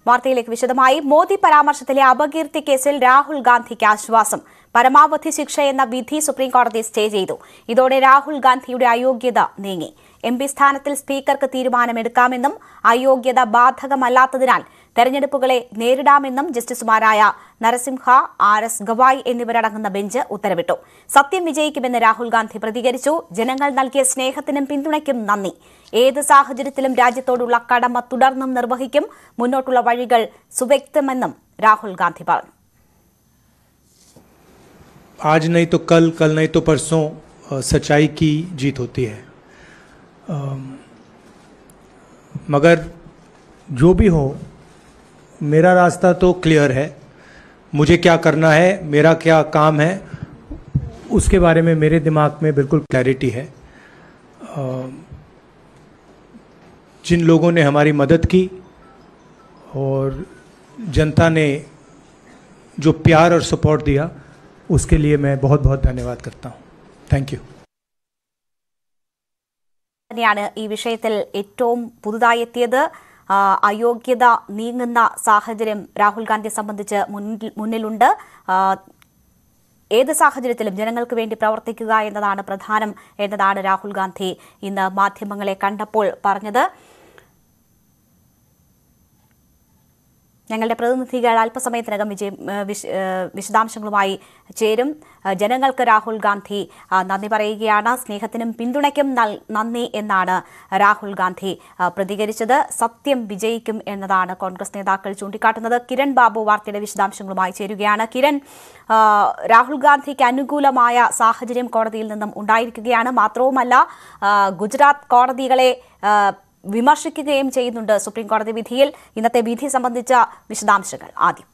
വാർത്തയിലേക്ക് വിശദമായി മോദി പരാമർശത്തിലെ അപകീർത്തി കേസിൽ രാഹുൽ ഗാന്ധിക്ക് ആശ്വാസം പരമാവധി ശിക്ഷ എന്ന വിധി സുപ്രീംകോടതി സ്റ്റേ ചെയ്തു ഇതോടെ രാഹുൽ ഗാന്ധിയുടെ അയോഗ്യത നീങ്ങി എം പി സ്ഥാനത്തിൽ സ്പീക്കർക്ക് തീരുമാനമെടുക്കാമെന്നും അയോഗ്യത ബാധകമല്ലാത്തതിനാൽ തെരഞ്ഞെടുപ്പുകളെ നേരിടാമെന്നും ജസ്റ്റിസുമാരായ നരസിംഹ ആർ എസ് ഗവായ് എന്നിവരടങ്ങുന്ന ബെഞ്ച് ഉത്തരവിട്ടു സത്യം വിജയിക്കുമെന്ന് രാഹുൽ ഗാന്ധി പ്രതികരിച്ചു ജനങ്ങൾ നൽകിയ സ്നേഹത്തിനും പിന്തുണയ്ക്കും നന്ദി ഏത് സാഹചര്യത്തിലും രാജ്യത്തോടുള്ള കടമ തുടർന്നും നിർവഹിക്കും മുന്നോട്ടുള്ള വഴികൾ സുവ്യക്തമെന്നും രാഹുൽ ഗാന്ധി പറഞ്ഞു आज नहीं तो कल कल नहीं तो परसों अ, सच्चाई की जीत होती है अम, मगर जो भी हो मेरा रास्ता तो क्लियर है मुझे क्या करना है मेरा क्या काम है उसके बारे में मेरे दिमाग में बिल्कुल क्लैरिटी है अम, जिन लोगों ने हमारी मदद की और जनता ने जो प्यार और सपोर्ट दिया उसके लिए मैं बहुत बहुत धन्यवाद करता हूँ थैंक यू തന്നെയാണ് ഈ വിഷയത്തിൽ ഏറ്റവും പുതുതായി എത്തിയത് ആ, അയോഗ്യത നീങ്ങുന്ന സാഹചര്യം രാഹുൽ ഗാന്ധിയെ സംബന്ധിച്ച് മുന്നിൽ- മുന്നിലുണ്ട് ആ, ഏത് സാഹചര്യത്തിലും ജനങ്ങൾക്ക് വേണ്ടി പ്രവർത്തിക്കുക എന്നതാണ് പ്രധാനം എന്നതാണ് രാഹുൽ ഗാന്ധി ഇന്ന് മാധ്യമങ്ങളെ കണ്ടപ്പോൾ പറഞ്ഞത് ഞങ്ങളുടെ പ്രതിനിധികൾ അല്പസമയത്തിനകം വിജയം ഏ, വിശ- ഏ, വിശദാംശങ്ങളുമായി ചേരും ഏ, ജനങ്ങൾക്ക് രാഹുൽ ഗാന്ധി ആ, നന്ദി പറയുകയാണ് സ്നേഹത്തിനും പിന്തുണയ്ക്കും നൽ- നന്ദി എന്നാണ് രാഹുൽ ഗാന്ധി ആ, പ്രതികരിച്ചത് സത്യം വിജയിക്കും എന്നതാണ് കോൺഗ്രസ് നേതാക്കൾ ചൂണ്ടിക്കാട്ടുന്നത് കിരൺ ബാബു വാർത്തയുടെ വിശദാംശങ്ങളുമായി ചേരുകയാണ് കിരൺ ആ, രാഹുൽ ഗാന്ധിക്ക് അനുകൂലമായ സാഹചര്യം കോടതിയിൽ നിന്നും ഉണ്ടായിരിക്കുകയാണ് മാത്രവുമല്ല ആ, ഗുജറാത്ത് കോടതികളെ ആ, വിമർശിക്കുകയും ചെയ്യുന്നുണ്ട് സുപ്രീം കോടതി വിധിയിൽ ഇന്നത്തെ വിധി സംബന്ധിച്ച വിശദാംശങ്ങൾ ആദ്യം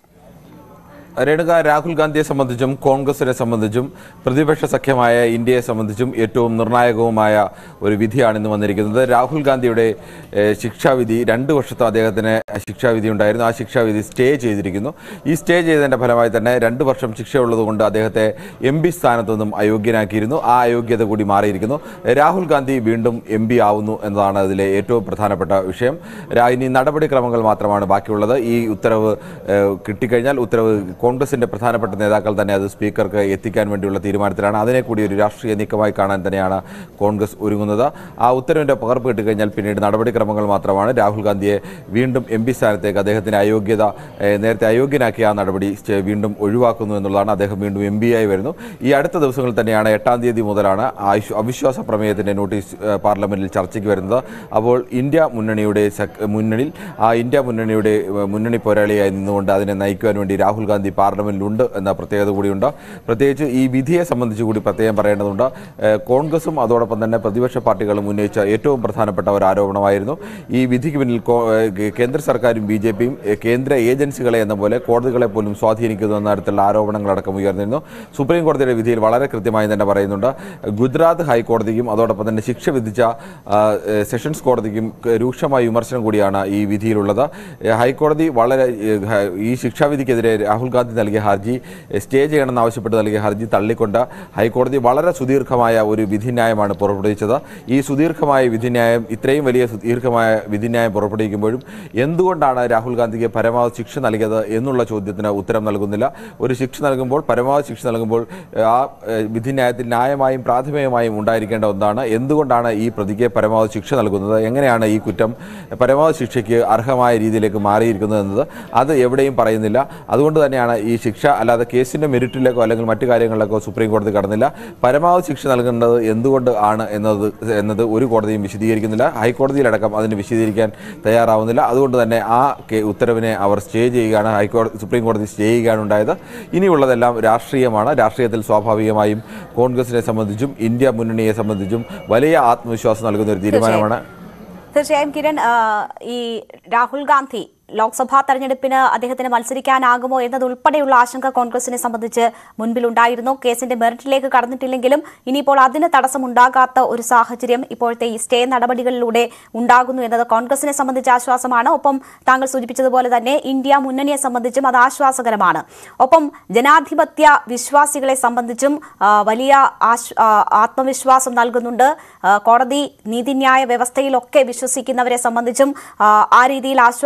രേണുക രാഹുൽ ഗാന്ധിയെ സംബന്ധിച്ചും കോൺഗ്രസിനെ സംബന്ധിച്ചും പ്രതിപക്ഷ സഖ്യമായ ഇന്ത്യയെ സംബന്ധിച്ചും ഏറ്റവും നിർണായകവുമായ ഒരു വിധിയാണ് ഇന്ന് വന്നിരിക്കുന്നത് രാഹുൽ ഗാന്ധിയുടെ ഏഹ്, ശിക്ഷാവിധി രണ്ട് വർഷത്തെ അദ്ദേഹത്തിന് ശിക്ഷാവിധി ഉണ്ടായിരുന്നു ആ ശിക്ഷാവിധി സ്റ്റേ ചെയ്തിരിക്കുന്നു ഈ സ്റ്റേ ചെയ്തതിന്റെ ഫലമായി തന്നെ രണ്ട് വർഷം ശിക്ഷയുള്ളതുകൊണ്ട് അദ്ദേഹത്തെ എം പി സ്ഥാനത്തു നിന്നും അയോഗ്യനാക്കിയിരുന്നു ആ അയോഗ്യത കൂടി മാറിയിരിക്കുന്നു രാഹുൽ ഗാന്ധി വീണ്ടും എം പി ആവുന്നു എന്നതാണ് അതിലെ ഏറ്റവും പ്രധാനപ്പെട്ട വിഷയം രാ- ഇനി നടപടിക്രമങ്ങൾ മാത്രമാണ് ബാക്കിയുള്ളത് ഈ ഉത്തരവ് ഏഹ്, കിട്ടിക്കഴിഞ്ഞാൽ ഉത്തരവ് കോൺഗ്രസിന്റെ പ്രധാനപ്പെട്ട നേതാക്കൾ തന്നെ അത് സ്പീക്കർക്ക് എത്തിക്കാൻ വേണ്ടിയുള്ള തീരുമാനത്തിലാണ് അതിനെ കൂടി ഒരു രാഷ്ട്രീയ നീക്കമായി കാണാൻ തന്നെയാണ് കോൺഗ്രസ് ഒരുങ്ങുന്നത് ആ ഉത്തരവിന്റെ പകർപ്പ് കിട്ടിക്കഴിഞ്ഞാൽ പിന്നീട് നടപടിക്രമങ്ങൾ മാത്രമാണ് രാഹുൽ ഗാന്ധിയെ വീണ്ടും എം പി സ്ഥാനത്തേക്ക് അദ്ദേഹത്തിന്റെ അയോഗ്യത ഏഹ്, നേരത്തെ അയോഗ്യനാക്കിയ ആ നടപടി സ്റ്റേ- വീണ്ടും ഒഴിവാക്കുന്നു എന്നുള്ളതാണ് അദ്ദേഹം വീണ്ടും എം പി ആയി വരുന്നു ഈ അടുത്ത ദിവസങ്ങളിൽ തന്നെയാണ് എട്ടാം തീയതി മുതലാണ് ആയുഷ് അവിശ്വാസ പ്രമേയത്തിന്റെ നോട്ടീസ് ഏഹ്, പാർലമെന്റിൽ ചർച്ചയ്ക്ക് വരുന്നത് അപ്പോൾ ഇന്ത്യ മുന്നണിയുടെ സഖ്- മുന്നണിയിൽ ആ ഇന്ത്യ മുന്നണിയുടെ ഏഹ്, മുന്നണി പോരാളിയായി നിന്നുകൊണ്ട് അതിനെ നയിക്കുവാൻ വേണ്ടി രാഹുൽ ഗാന്ധി പാർലമെന്റിലുണ്ട് എന്ന പ്രത്യേകത കൂടിയുണ്ട് പ്രത്യേകിച്ച് ഈ വിധിയെ സംബന്ധിച്ച് കൂടി പ്രത്യേകം പറയേണ്ടതുണ്ട് ഏഹ്, കോൺഗ്രസും അതോടൊപ്പം തന്നെ പ്രതിപക്ഷ പാർട്ടികളും ഉന്നയിച്ച ഏറ്റവും പ്രധാനപ്പെട്ട ഒരു ആരോപണമായിരുന്നു ഈ വിധിക്ക് പിന്നിൽ കോ- ഏഹ്, കേന്ദ്ര സർക്കാരും ബി ജെ പിയും കേന്ദ്ര ഏജൻസികളെ എന്ന പോലെ കോടതികളെ പോലും സ്വാധീനിക്കുന്നു എന്ന തരത്തിലുള്ള ആരോപണങ്ങളടക്കം ഉയർന്നിരുന്നു സുപ്രീം കോടതിയുടെ വിധിയിൽ വളരെ കൃത്യമായി തന്നെ പറയുന്നുണ്ട് ഗുജറാത്ത് ഹൈക്കോടതിക്കും അതോടൊപ്പം തന്നെ ശിക്ഷ വിധിച്ച ആ, ഏഹ്, സെഷൻസ് കോടതിക്കും ക- രൂക്ഷമായ വിമർശനം കൂടിയാണ് ഈ വിധിയിലുള്ളത് ഏഹ്, ഹൈക്കോടതി വളരെ ഏഹ്, ഹ- ഈ ശിക്ഷാവിധിക്കെതിരെ രാഹുൽ ഗാന്ധി നൽകിയ ഹർജി ഏഹ്, സ്റ്റേ ചെയ്യണമെന്ന് ആവശ്യപ്പെട്ട് നൽകിയ ഹർജി തള്ളിക്കൊണ്ട് ഹൈക്കോടതി വളരെ സുദീർഘമായ ഒരു വിധിന്യായമാണ് പുറപ്പെടുവിച്ചത് ഈ സുദീർഘമായ വിധിന്യായം ഇത്രയും വലിയ സുദീർഘമായ വിധിന്യായം പുറപ്പെടുവിക്കുമ്പോഴും എന്തുകൊണ്ടാണ് രാഹുൽ ഗാന്ധിക്ക് പരമാവധി ശിക്ഷ നൽകിയത് എന്നുള്ള ചോദ്യത്തിന് ഉത്തരം നൽകുന്നില്ല ഒരു ശിക്ഷ നൽകുമ്പോൾ പരമാവധി ശിക്ഷ നൽകുമ്പോൾ ഏഹ്, ആ ഏഹ്, വിധിന്യായത്തിൽ ന്യായമായും പ്രാഥമികമായും ഉണ്ടായിരിക്കേണ്ട ഒന്നാണ് എന്തുകൊണ്ടാണ് ഈ പ്രതിക്ക് പരമാവധി ശിക്ഷ നൽകുന്നത് എങ്ങനെയാണ് ഈ കുറ്റം പരമാവധി ശിക്ഷയ്ക്ക് അർഹമായ രീതിയിലേക്ക് മാറിയിരിക്കുന്നത് എന്നത് അത് എവിടെയും പറയുന്നില്ല അതുകൊണ്ട് തന്നെയാണ് ഈ ശിക്ഷ അല്ലാതെ കേസിന്റെ മെറിറ്റിലേക്കോ അല്ലെങ്കിൽ മറ്റു കാര്യങ്ങളിലേക്കോ സുപ്രീം കോടതി കടന്നില്ല പരമാവധി ശിക്ഷ നൽകേണ്ടത് എന്തുകൊണ്ട് ആണ് എന്നത് എന്നത് ഒരു കോടതിയും വിശദീകരിക്കുന്നില്ല ഹൈക്കോടതിയിലടക്കം അതിന് വിശദീകരിക്കാൻ തയ്യാറാവുന്നില്ല അതുകൊണ്ട് തന്നെ ആ കേ- ഉത്തരവിനെ അവർ സ്റ്റേ ചെയ്യുകയാണ് ഹൈക്കോടതി സുപ്രീം കോടതി സ്റ്റേ ചെയ്യുകയാണ് ഉണ്ടായത് ഇനിയുള്ളതെല്ലാം രാഷ്ട്രീയമാണ് രാഷ്ട്രീയത്തിൽ സ്വാഭാവികമായും കോൺഗ്രസിനെ സംബന്ധിച്ചും ഇന്ത്യ മുന്നണിയെ സംബന്ധിച്ചും വലിയ ആത്മവിശ്വാസം നൽകുന്ന ഒരു തീരുമാനമാണ് തീർച്ചയായും കിരൺ ആ, ഈ രാഹുൽ ഗാന്ധി ലോക്സഭാ തെരഞ്ഞെടുപ്പിന് അദ്ദേഹത്തിന് മത്സരിക്കാനാകുമോ എന്നതുൾപ്പെടെയുള്ള ആശങ്ക കോൺഗ്രസിനെ സംബന്ധിച്ച് മുൻപിലുണ്ടായിരുന്നു കേസിന്റെ മെറിറ്റിലേക്ക് കടന്നിട്ടില്ലെങ്കിലും ഇനിയിപ്പോൾ അതിന് തടസ്സമുണ്ടാകാത്ത ഒരു സാഹചര്യം ഇപ്പോഴത്തെ ഈ സ്റ്റേ നടപടികളിലൂടെ ഉണ്ടാകുന്നു എന്നത് കോൺഗ്രസിനെ സംബന്ധിച്ച് ആശ്വാസമാണ് ഒപ്പം താങ്കൾ സൂചിപ്പിച്ചതുപോലെ തന്നെ ഇന്ത്യ മുന്നണിയെ സംബന്ധിച്ചും അത് ആശ്വാസകരമാണ് ഒപ്പം ജനാധിപത്യ വിശ്വാസികളെ സംബന്ധിച്ചും ആ, വലിയ ആശ്- ആ, ആത്മവിശ്വാസം നൽകുന്നുണ്ട് ആ, കോടതി നീതിന്യായ വ്യവസ്ഥയിലൊക്കെ വിശ്വസിക്കുന്നവരെ സംബന്ധിച്ചും ആ, ആ രീതിയിൽ ആശ്വാസം നൽകുന്ന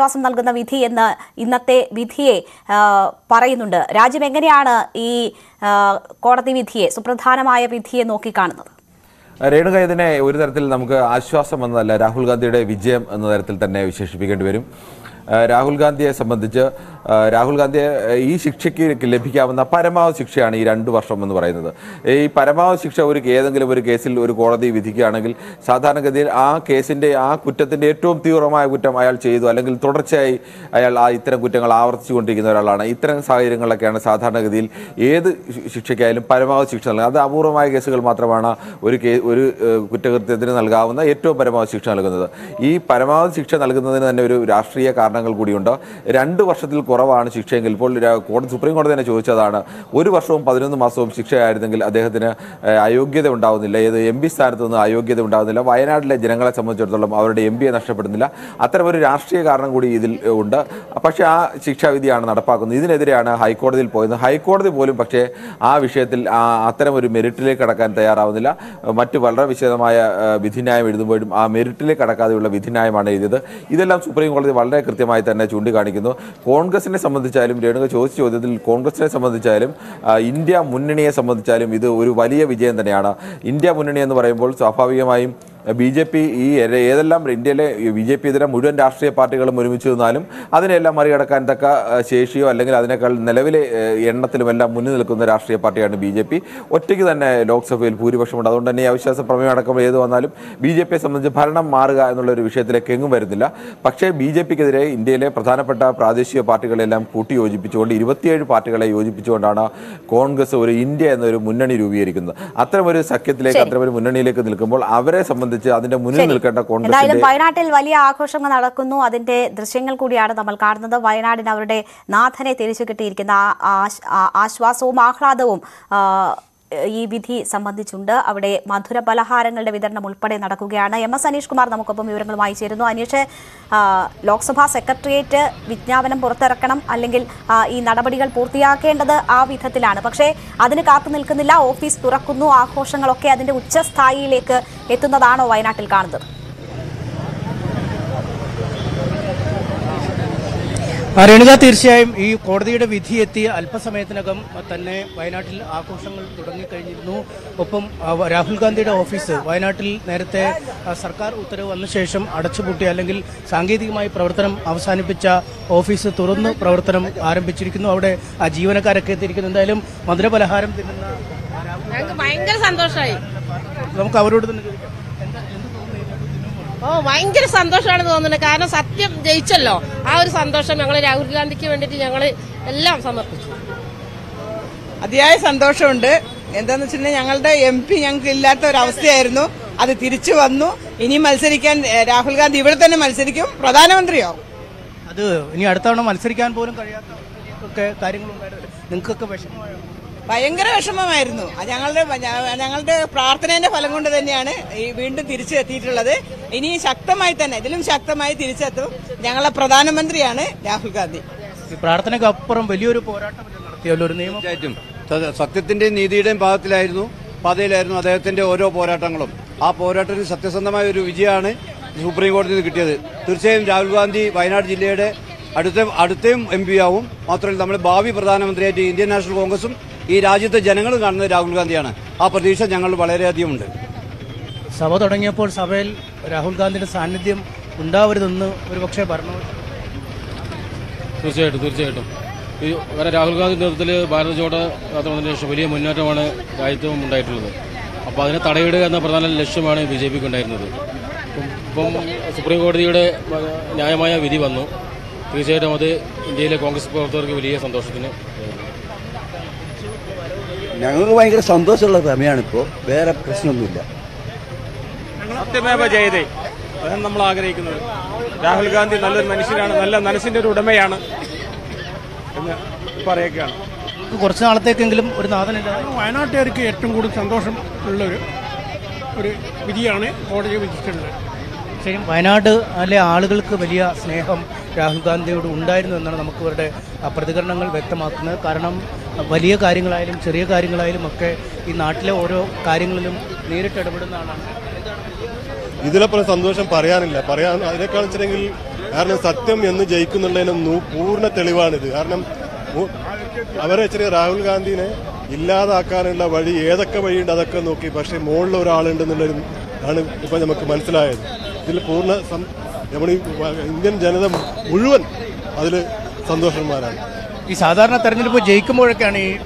നടന്ന വിധി എന്ന് ഇന്നത്തെ വിധിയെ ആ, പറയുന്നുണ്ട് രാജ്യം എങ്ങനെയാണ് ഈ ആ, കോടതി വിധിയെ സുപ്രധാനമായ വിധിയെ നോക്കിക്കാണുന്നത് രേണുക ഇതിനെ ഒരു തരത്തിൽ നമുക്ക് ആശ്വാസം എന്നതല്ല രാഹുൽ ഗാന്ധിയുടെ വിജയം എന്ന തരത്തിൽ തന്നെ വിശേഷിപ്പിക്കേണ്ടി വരും ആ, രാഹുൽ ഗാന്ധിയെ സംബന്ധിച്ച് ആ, രാഹുൽ ഗാന്ധിയെ ആ, ഈ ശിക്ഷയ്ക്ക് ലഭിക്കാവുന്ന പരമാവധി ശിക്ഷയാണ് ഈ രണ്ട് വർഷം എന്ന് പറയുന്നത് ഈ പരമാവധി ശിക്ഷ ഒരു ഏതെങ്കിലും ഒരു കേസിൽ ഒരു കോടതി വിധിക്കുകയാണെങ്കിൽ സാധാരണഗതിയിൽ ആ കേസിന്റെ ആ കുറ്റത്തിന്റെ ഏറ്റവും തീവ്രമായ കുറ്റം അയാൾ ചെയ്തു അല്ലെങ്കിൽ തുടർച്ചയായി അയാൾ ആ ഇത്തരം കുറ്റങ്ങൾ ആവർത്തിച്ചുകൊണ്ടിരിക്കുന്ന ഒരാളാണ് ഇത്തരം സാഹചര്യങ്ങളിലൊക്കെയാണ് സാധാരണഗതിയിൽ ഏത് ശി- ശിക്ഷയ്ക്കായാലും പരമാവധി ശിക്ഷ നൽകുന്നത് അത് അപൂർവമായ കേസുകൾ മാത്രമാണ് ഒരു കേ ഒരു ഏഹ്, കുറ്റകൃത്യത്തിന് നൽകാവുന്ന ഏറ്റവും പരമാവധി ശിക്ഷ നൽകുന്നത് ഈ പരമാവധി ശിക്ഷ നൽകുന്നതിന് തന്നെ ഒരു രാഷ്ട്രീയ കാരണങ്ങൾ കൂടിയുണ്ട് രണ്ട് വർഷത്തിൽ കുറവാണ് ശിക്ഷയെങ്കിൽ ഇപ്പോൾ രാ- കോടതി സുപ്രീം കോടതി തന്നെ ചോദിച്ചതാണ് ഒരു വർഷവും പതിനൊന്ന് മാസവും ശിക്ഷയായിരുന്നെങ്കിൽ അദ്ദേഹത്തിന് ഏഹ്, അയോഗ്യത ഉണ്ടാവുന്നില്ല ഏത് എം പി സ്ഥാനത്ത് നിന്ന് അയോഗ്യത ഉണ്ടാവുന്നില്ല വയനാട്ടിലെ ജനങ്ങളെ സംബന്ധിച്ചിടത്തോളം അവരുടെ എം പിയെ നഷ്ടപ്പെടുന്നില്ല അത്തരം ഒരു രാഷ്ട്രീയ കാരണം കൂടി ഇതിൽ ഏഹ്, ഉണ്ട് പക്ഷേ ആ ശിക്ഷാവിധിയാണ് നടപ്പാക്കുന്നത് ഇതിനെതിരെയാണ് ഹൈക്കോടതിയിൽ പോയത് ഹൈക്കോടതി പോലും പക്ഷേ ആ വിഷയത്തിൽ ആ അത്തരം ഒരു മെറിറ്റിലേക്ക് കടക്കാൻ തയ്യാറാവുന്നില്ല മറ്റ് വളരെ വിശദമായ ഏഹ്, വിധിന്യായം എഴുതുമ്പോഴും ആ മെറിറ്റിലേക്ക് കടക്കാതെയുള്ള വിധിന്യായമാണ് എഴുതിയത് ഇതെല്ലാം സുപ്രീം കോടതി വളരെ കൃത്യമായി തന്നെ ചൂണ്ടിക്കാണിക്കുന്നു കോൺഗ്രസിനെ സംബന്ധിച്ചാലും രേണുക ചോദിച്ച ചോദ്യത്തിൽ കോൺഗ്രസിനെ സംബന്ധിച്ചാലും ആ, ഇന്ത്യ മുന്നണിയെ സംബന്ധിച്ചാലും ഇത് ഒരു വലിയ വിജയം തന്നെയാണ് ഇന്ത്യ മുന്നണി എന്ന് പറയുമ്പോൾ സ്വാഭാവികമായും ബി ജെ പി ഈ ഏ- ഏതെല്ലാം ഇന്ത്യയിലെ ബി ജെ പി ഇതര മുഴുവൻ രാഷ്ട്രീയ പാർട്ടികളും ഒരുമിച്ച് നിന്നാലും അതിനെല്ലാം മറികടക്കാൻ തക്ക ആ, ശേഷിയോ അല്ലെങ്കിൽ അതിനേക്കാൾ നിലവിലെ ഏ, എണ്ണത്തിലുമെല്ലാം മുന്നിൽ നിൽക്കുന്ന രാഷ്ട്രീയ പാർട്ടിയാണ് ബി ജെ പി ഒറ്റയ്ക്ക് തന്നെ ലോക്സഭയിൽ ഭൂരിപക്ഷമുണ്ട് അതുകൊണ്ട് തന്നെ ഈ അവിശ്വാസ പ്രമേയം അടക്കം ഏത് വന്നാലും ബി ജെ പിയെ സംബന്ധിച്ച് ഭരണം മാറുക എന്നുള്ള ഒരു വിഷയത്തിലേക്ക് എങ്ങും വരുന്നില്ല പക്ഷേ ബി ജെ പിക്കെതിരെ ഇന്ത്യയിലെ പ്രധാനപ്പെട്ട പ്രാദേശിക പാർട്ടികളെല്ലാം കൂട്ടി യോജിപ്പിച്ചുകൊണ്ട് ഇരുപത്തിയേഴ് പാർട്ടികളെ യോജിപ്പിച്ചുകൊണ്ടാണ് കോൺഗ്രസ് ഒരു ഇന്ത്യ എന്നൊരു മുന്നണി രൂപീകരിക്കുന്നത് അത്തരം ഒരു സഖ്യത്തിലേക്ക് അത്തരം ഒരു മുന്നണിയിലേക്ക് നിൽക്കുമ്പോൾ അവരെ സംബന്ധിച്ച് അതിന്റെ മുന്നിൽ നിൽക്കേണ്ട എന്തായാലും കോൺഗ്രസിന്റെ വയനാട്ടിൽ വലിയ ആഘോഷങ്ങൾ നടക്കുന്നു അതിന്റെ ദൃശ്യങ്ങൾ കൂടിയാണ് നമ്മൾ കാണുന്നത് വയനാടിന് അവരുടെ നാഥനെ തിരിച്ചു കിട്ടിയിരിക്കുന്ന ആ ആശ്- ആ- ആശ്വാസവും ആഹ്ലാദവും ആ, ഈ വിധി സംബന്ധിച്ചുണ്ട് അവിടെ മധുര പലഹാരങ്ങളുടെ വിതരണം ഉൾപ്പെടെ നടക്കുകയാണ് എം എസ് അനീഷ് കുമാർ നമുക്കൊപ്പം വിവരങ്ങളുമായി ചേരുന്നു അനീഷ് ആ, ലോക്സഭാ സെക്രട്ടേറിയറ്റ് വിജ്ഞാപനം പുറത്തിറക്കണം അല്ലെങ്കിൽ ആ, ഈ നടപടികൾ പൂർത്തിയാക്കേണ്ടത് ആ വിധത്തിലാണ് പക്ഷേ അതിന് കാത്തു നിൽക്കുന്നില്ല ഓഫീസ് തുറക്കുന്നു ആഘോഷങ്ങളൊക്കെ അതിന്റെ ഉച്ചസ്ഥായിയിലേക്ക് എത്തുന്നതാണോ വയനാട്ടിൽ കാണുന്നത് ആ, രേണുക തീർച്ചയായും ഈ കോടതിയുടെ വിധി എത്തിയ അല്പസമയത്തിനകം തന്നെ വയനാട്ടിൽ ആഘോഷങ്ങൾ തുടങ്ങിക്കഴിഞ്ഞിരുന്നു ഒപ്പം ആ, വ- രാഹുൽ ഗാന്ധിയുടെ ഓഫീസ് വയനാട്ടിൽ നേരത്തെ ആ, സർക്കാർ ഉത്തരവ് വന്ന ശേഷം അടച്ചുപൂട്ടി അല്ലെങ്കിൽ സാങ്കേതികമായി പ്രവർത്തനം അവസാനിപ്പിച്ച ഓഫീസ് തുറന്ന് പ്രവർത്തനം ആരംഭിച്ചിരിക്കുന്നു അവിടെ ആ ജീവനക്കാരൊക്കെ എത്തിയിരിക്കുന്നു എന്തായാലും മധുരപലഹാരം തിന്നുന്ന ആ, രാഹുൽ ഞങ്ങൾക്ക് ഭയങ്കര സന്തോഷമായി നമുക്ക് അവരോട് തന്നെ ചോദിക്കാം ഓ ഭയങ്കര സന്തോഷമാണ് തോന്നുന്നത് കാരണം സത്യം ജയിച്ചല്ലോ ആ ഒരു സന്തോഷം ഞങ്ങൾ രാഹുൽ ഗാന്ധിക്ക് വേണ്ടിയിട്ട് ഞങ്ങൾ എല്ലാം സമർപ്പിച്ചു അതിയായ സന്തോഷമുണ്ട് എന്താന്ന് വെച്ചിട്ടുണ്ടെങ്കിൽ ഞങ്ങളുടെ എം പി ഞങ്ങൾക്ക് ഇല്ലാത്ത ഒരു അവസ്ഥയായിരുന്നു അത് തിരിച്ചു വന്നു ഇനി മത്സരിക്കാൻ ഏഹ്, രാഹുൽ ഗാന്ധി ഇവിടെ തന്നെ മത്സരിക്കും പ്രധാനമന്ത്രിയാവും അത് ഇനി അടുത്ത തവണ മത്സരിക്കാൻ പോലും കഴിയാത്ത ഒക്കെ കാര്യങ്ങളുണ്ടായിരുന്നു നിങ്ങൾക്കൊക്കെ വിഷമമായോ ഭയങ്കര വിഷമമായിരുന്നു അത് ഞങ്ങളുടെ ഞ- ഞങ്ങളുടെ പ്രാർത്ഥനയുടെ ഫലം കൊണ്ട് തന്നെയാണ് ഈ വീണ്ടും തിരിച്ചു എത്തിയിട്ടുള്ളത് ഇനി ശക്തമായി തന്നെ ഇതിലും ശക്തമായി തിരിച്ചെത്തും ഞങ്ങളുടെ പ്രധാനമന്ത്രിയാണ് രാഹുൽ ഗാന്ധി ഈ പ്രാർത്ഥനയ്ക്ക് അപ്പുറം വലിയൊരു പോരാട്ടം ഇവിടെ നടത്തിയല്ലോ ഒരു നിയമം തീർച്ചയായിട്ടും സ- സത്യത്തിന്റെയും നീതിയുടെയും ഭാഗത്തിലായിരുന്നു പാതയിലായിരുന്നു അദ്ദേഹത്തിന്റെ ഓരോ പോരാട്ടങ്ങളും ആ പോരാട്ടത്തിന് സത്യസന്ധമായ ഒരു വിജയമാണ് സുപ്രീം കോടതിയിൽ നിന്ന് കിട്ടിയത് തീർച്ചയായും രാഹുൽ ഗാന്ധി വയനാട് ജില്ലയുടെ അടുത്ത അടുത്തയും എം പി ആവും മാത്രമല്ല നമ്മുടെ ഭാവി പ്രധാനമന്ത്രിയായിട്ട് ഇന്ത്യൻ നാഷണൽ കോൺഗ്രസും ഈ രാജ്യത്തെ ജനങ്ങളും കാണുന്നത് രാഹുൽ ഗാന്ധിയാണ് ആ പ്രതീക്ഷ ഞങ്ങൾ വളരെയധികം ഉണ്ട് സഭ തുടങ്ങിയപ്പോൾ സഭയിൽ രാഹുൽ ഗാന്ധിയുടെ സാന്നിധ്യം ഉണ്ടാവരുതെന്ന് ഒരുപക്ഷെ ഭരണപക്ഷം തീർച്ചയായിട്ടും തീർച്ചയായിട്ടും ഈ കാരണം രാഹുൽ ഗാന്ധി നേതൃത്വത്തിൽ ഭാരത് ജോഡോ യാത്ര വന്നതിന് ശേഷം വലിയ മുന്നേറ്റമാണ് രാജ്യത്തും ഉണ്ടായിട്ടുള്ളത് അപ്പോൾ അതിനെ തടയിടുക എന്ന പ്രധാന ലക്ഷ്യമാണ് ബി ജെ പിക്ക് ഉണ്ടായിരുന്നത് ഇപ്പം ഇപ്പം സുപ്രീം കോടതിയുടെ വ- ന്യായമായ വിധി വന്നു തീർച്ചയായിട്ടും അത് ഇന്ത്യയിലെ കോൺഗ്രസ് പ്രവർത്തകർക്ക് വലിയ സന്തോഷത്തിന് ഞങ്ങൾക്ക് ഭയങ്കര സന്തോഷമുള്ള സമയമാണ് ഇപ്പോൾ വേറെ പ്രശ്നമൊന്നുമില്ല സത്യമേവ ജയതേ അതാണ് നമ്മൾ ആഗ്രഹിക്കുന്നത് രാഹുൽ ഗാന്ധി നല്ലൊരു മനുഷ്യനാണ് നല്ല മനസ്സിന്റെ ഒരു ഉടമയാണ് എന്ന് പറയുകയാണ് കുറച്ച് നാളത്തേക്കെങ്കിലും ഒരു നാഥനില്ല വയനാട്ടുകാർക്ക് ഏറ്റവും കൂടുതൽ സന്തോഷം ഉള്ള ഒരു ഒരു വിധിയാണ് കോടതി വിധിച്ചിട്ടുള്ളത് ശരി വയനാട് അല്ലെ ആളുകൾക്ക് വലിയ സ്നേഹം രാഹുൽ ഗാന്ധിയോട് ഉണ്ടായിരുന്നു എന്നാണ് നമുക്ക് ഇവരുടെ ആ, പ്രതികരണങ്ങൾ വ്യക്തമാക്കുന്നത് കാരണം വലിയ കാര്യങ്ങളായാലും ചെറിയ കാര്യങ്ങളായാലും ഒക്കെ ഈ നാട്ടിലെ ഓരോ കാര്യങ്ങളിലും നേരിട്ട് ഇടപെടുന്ന ആളാണ് ഇതിലപ്പുറം സന്തോഷം പറയാനില്ല പറയാൻ അതിനേക്കാൾ വെച്ചിട്ടുണ്ടെങ്കിൽ കാരണം സത്യം എന്ന് ജയിക്കുന്നുള്ളതിനും നൂ- പൂർണ്ണ തെളിവാണിത് കാരണം മു- അവരെ ചെറിയ രാഹുൽ ഗാന്ധിനെ ഇല്ലാതാക്കാനുള്ള വഴി ഏതൊക്കെ വഴിയുണ്ട് അതൊക്കെ നോക്കി പക്ഷേ മുകളിൽ ഒരാളുണ്ടെന്നുള്ളൊരു ആണ് ഇപ്പൊ നമുക്ക് മനസ്സിലായത് ഇതിൽ പൂർണ്ണ സം- നമ്മുടെ ഈ വ- ഇന്ത്യൻ ജനത മുഴുവൻ അതിൽ സന്തോഷന്മാരാണ് ഈ സാധാരണ തെരഞ്ഞെടുപ്പ് ജയിക്കുമ്പോഴൊക്കെയാണ് ഈ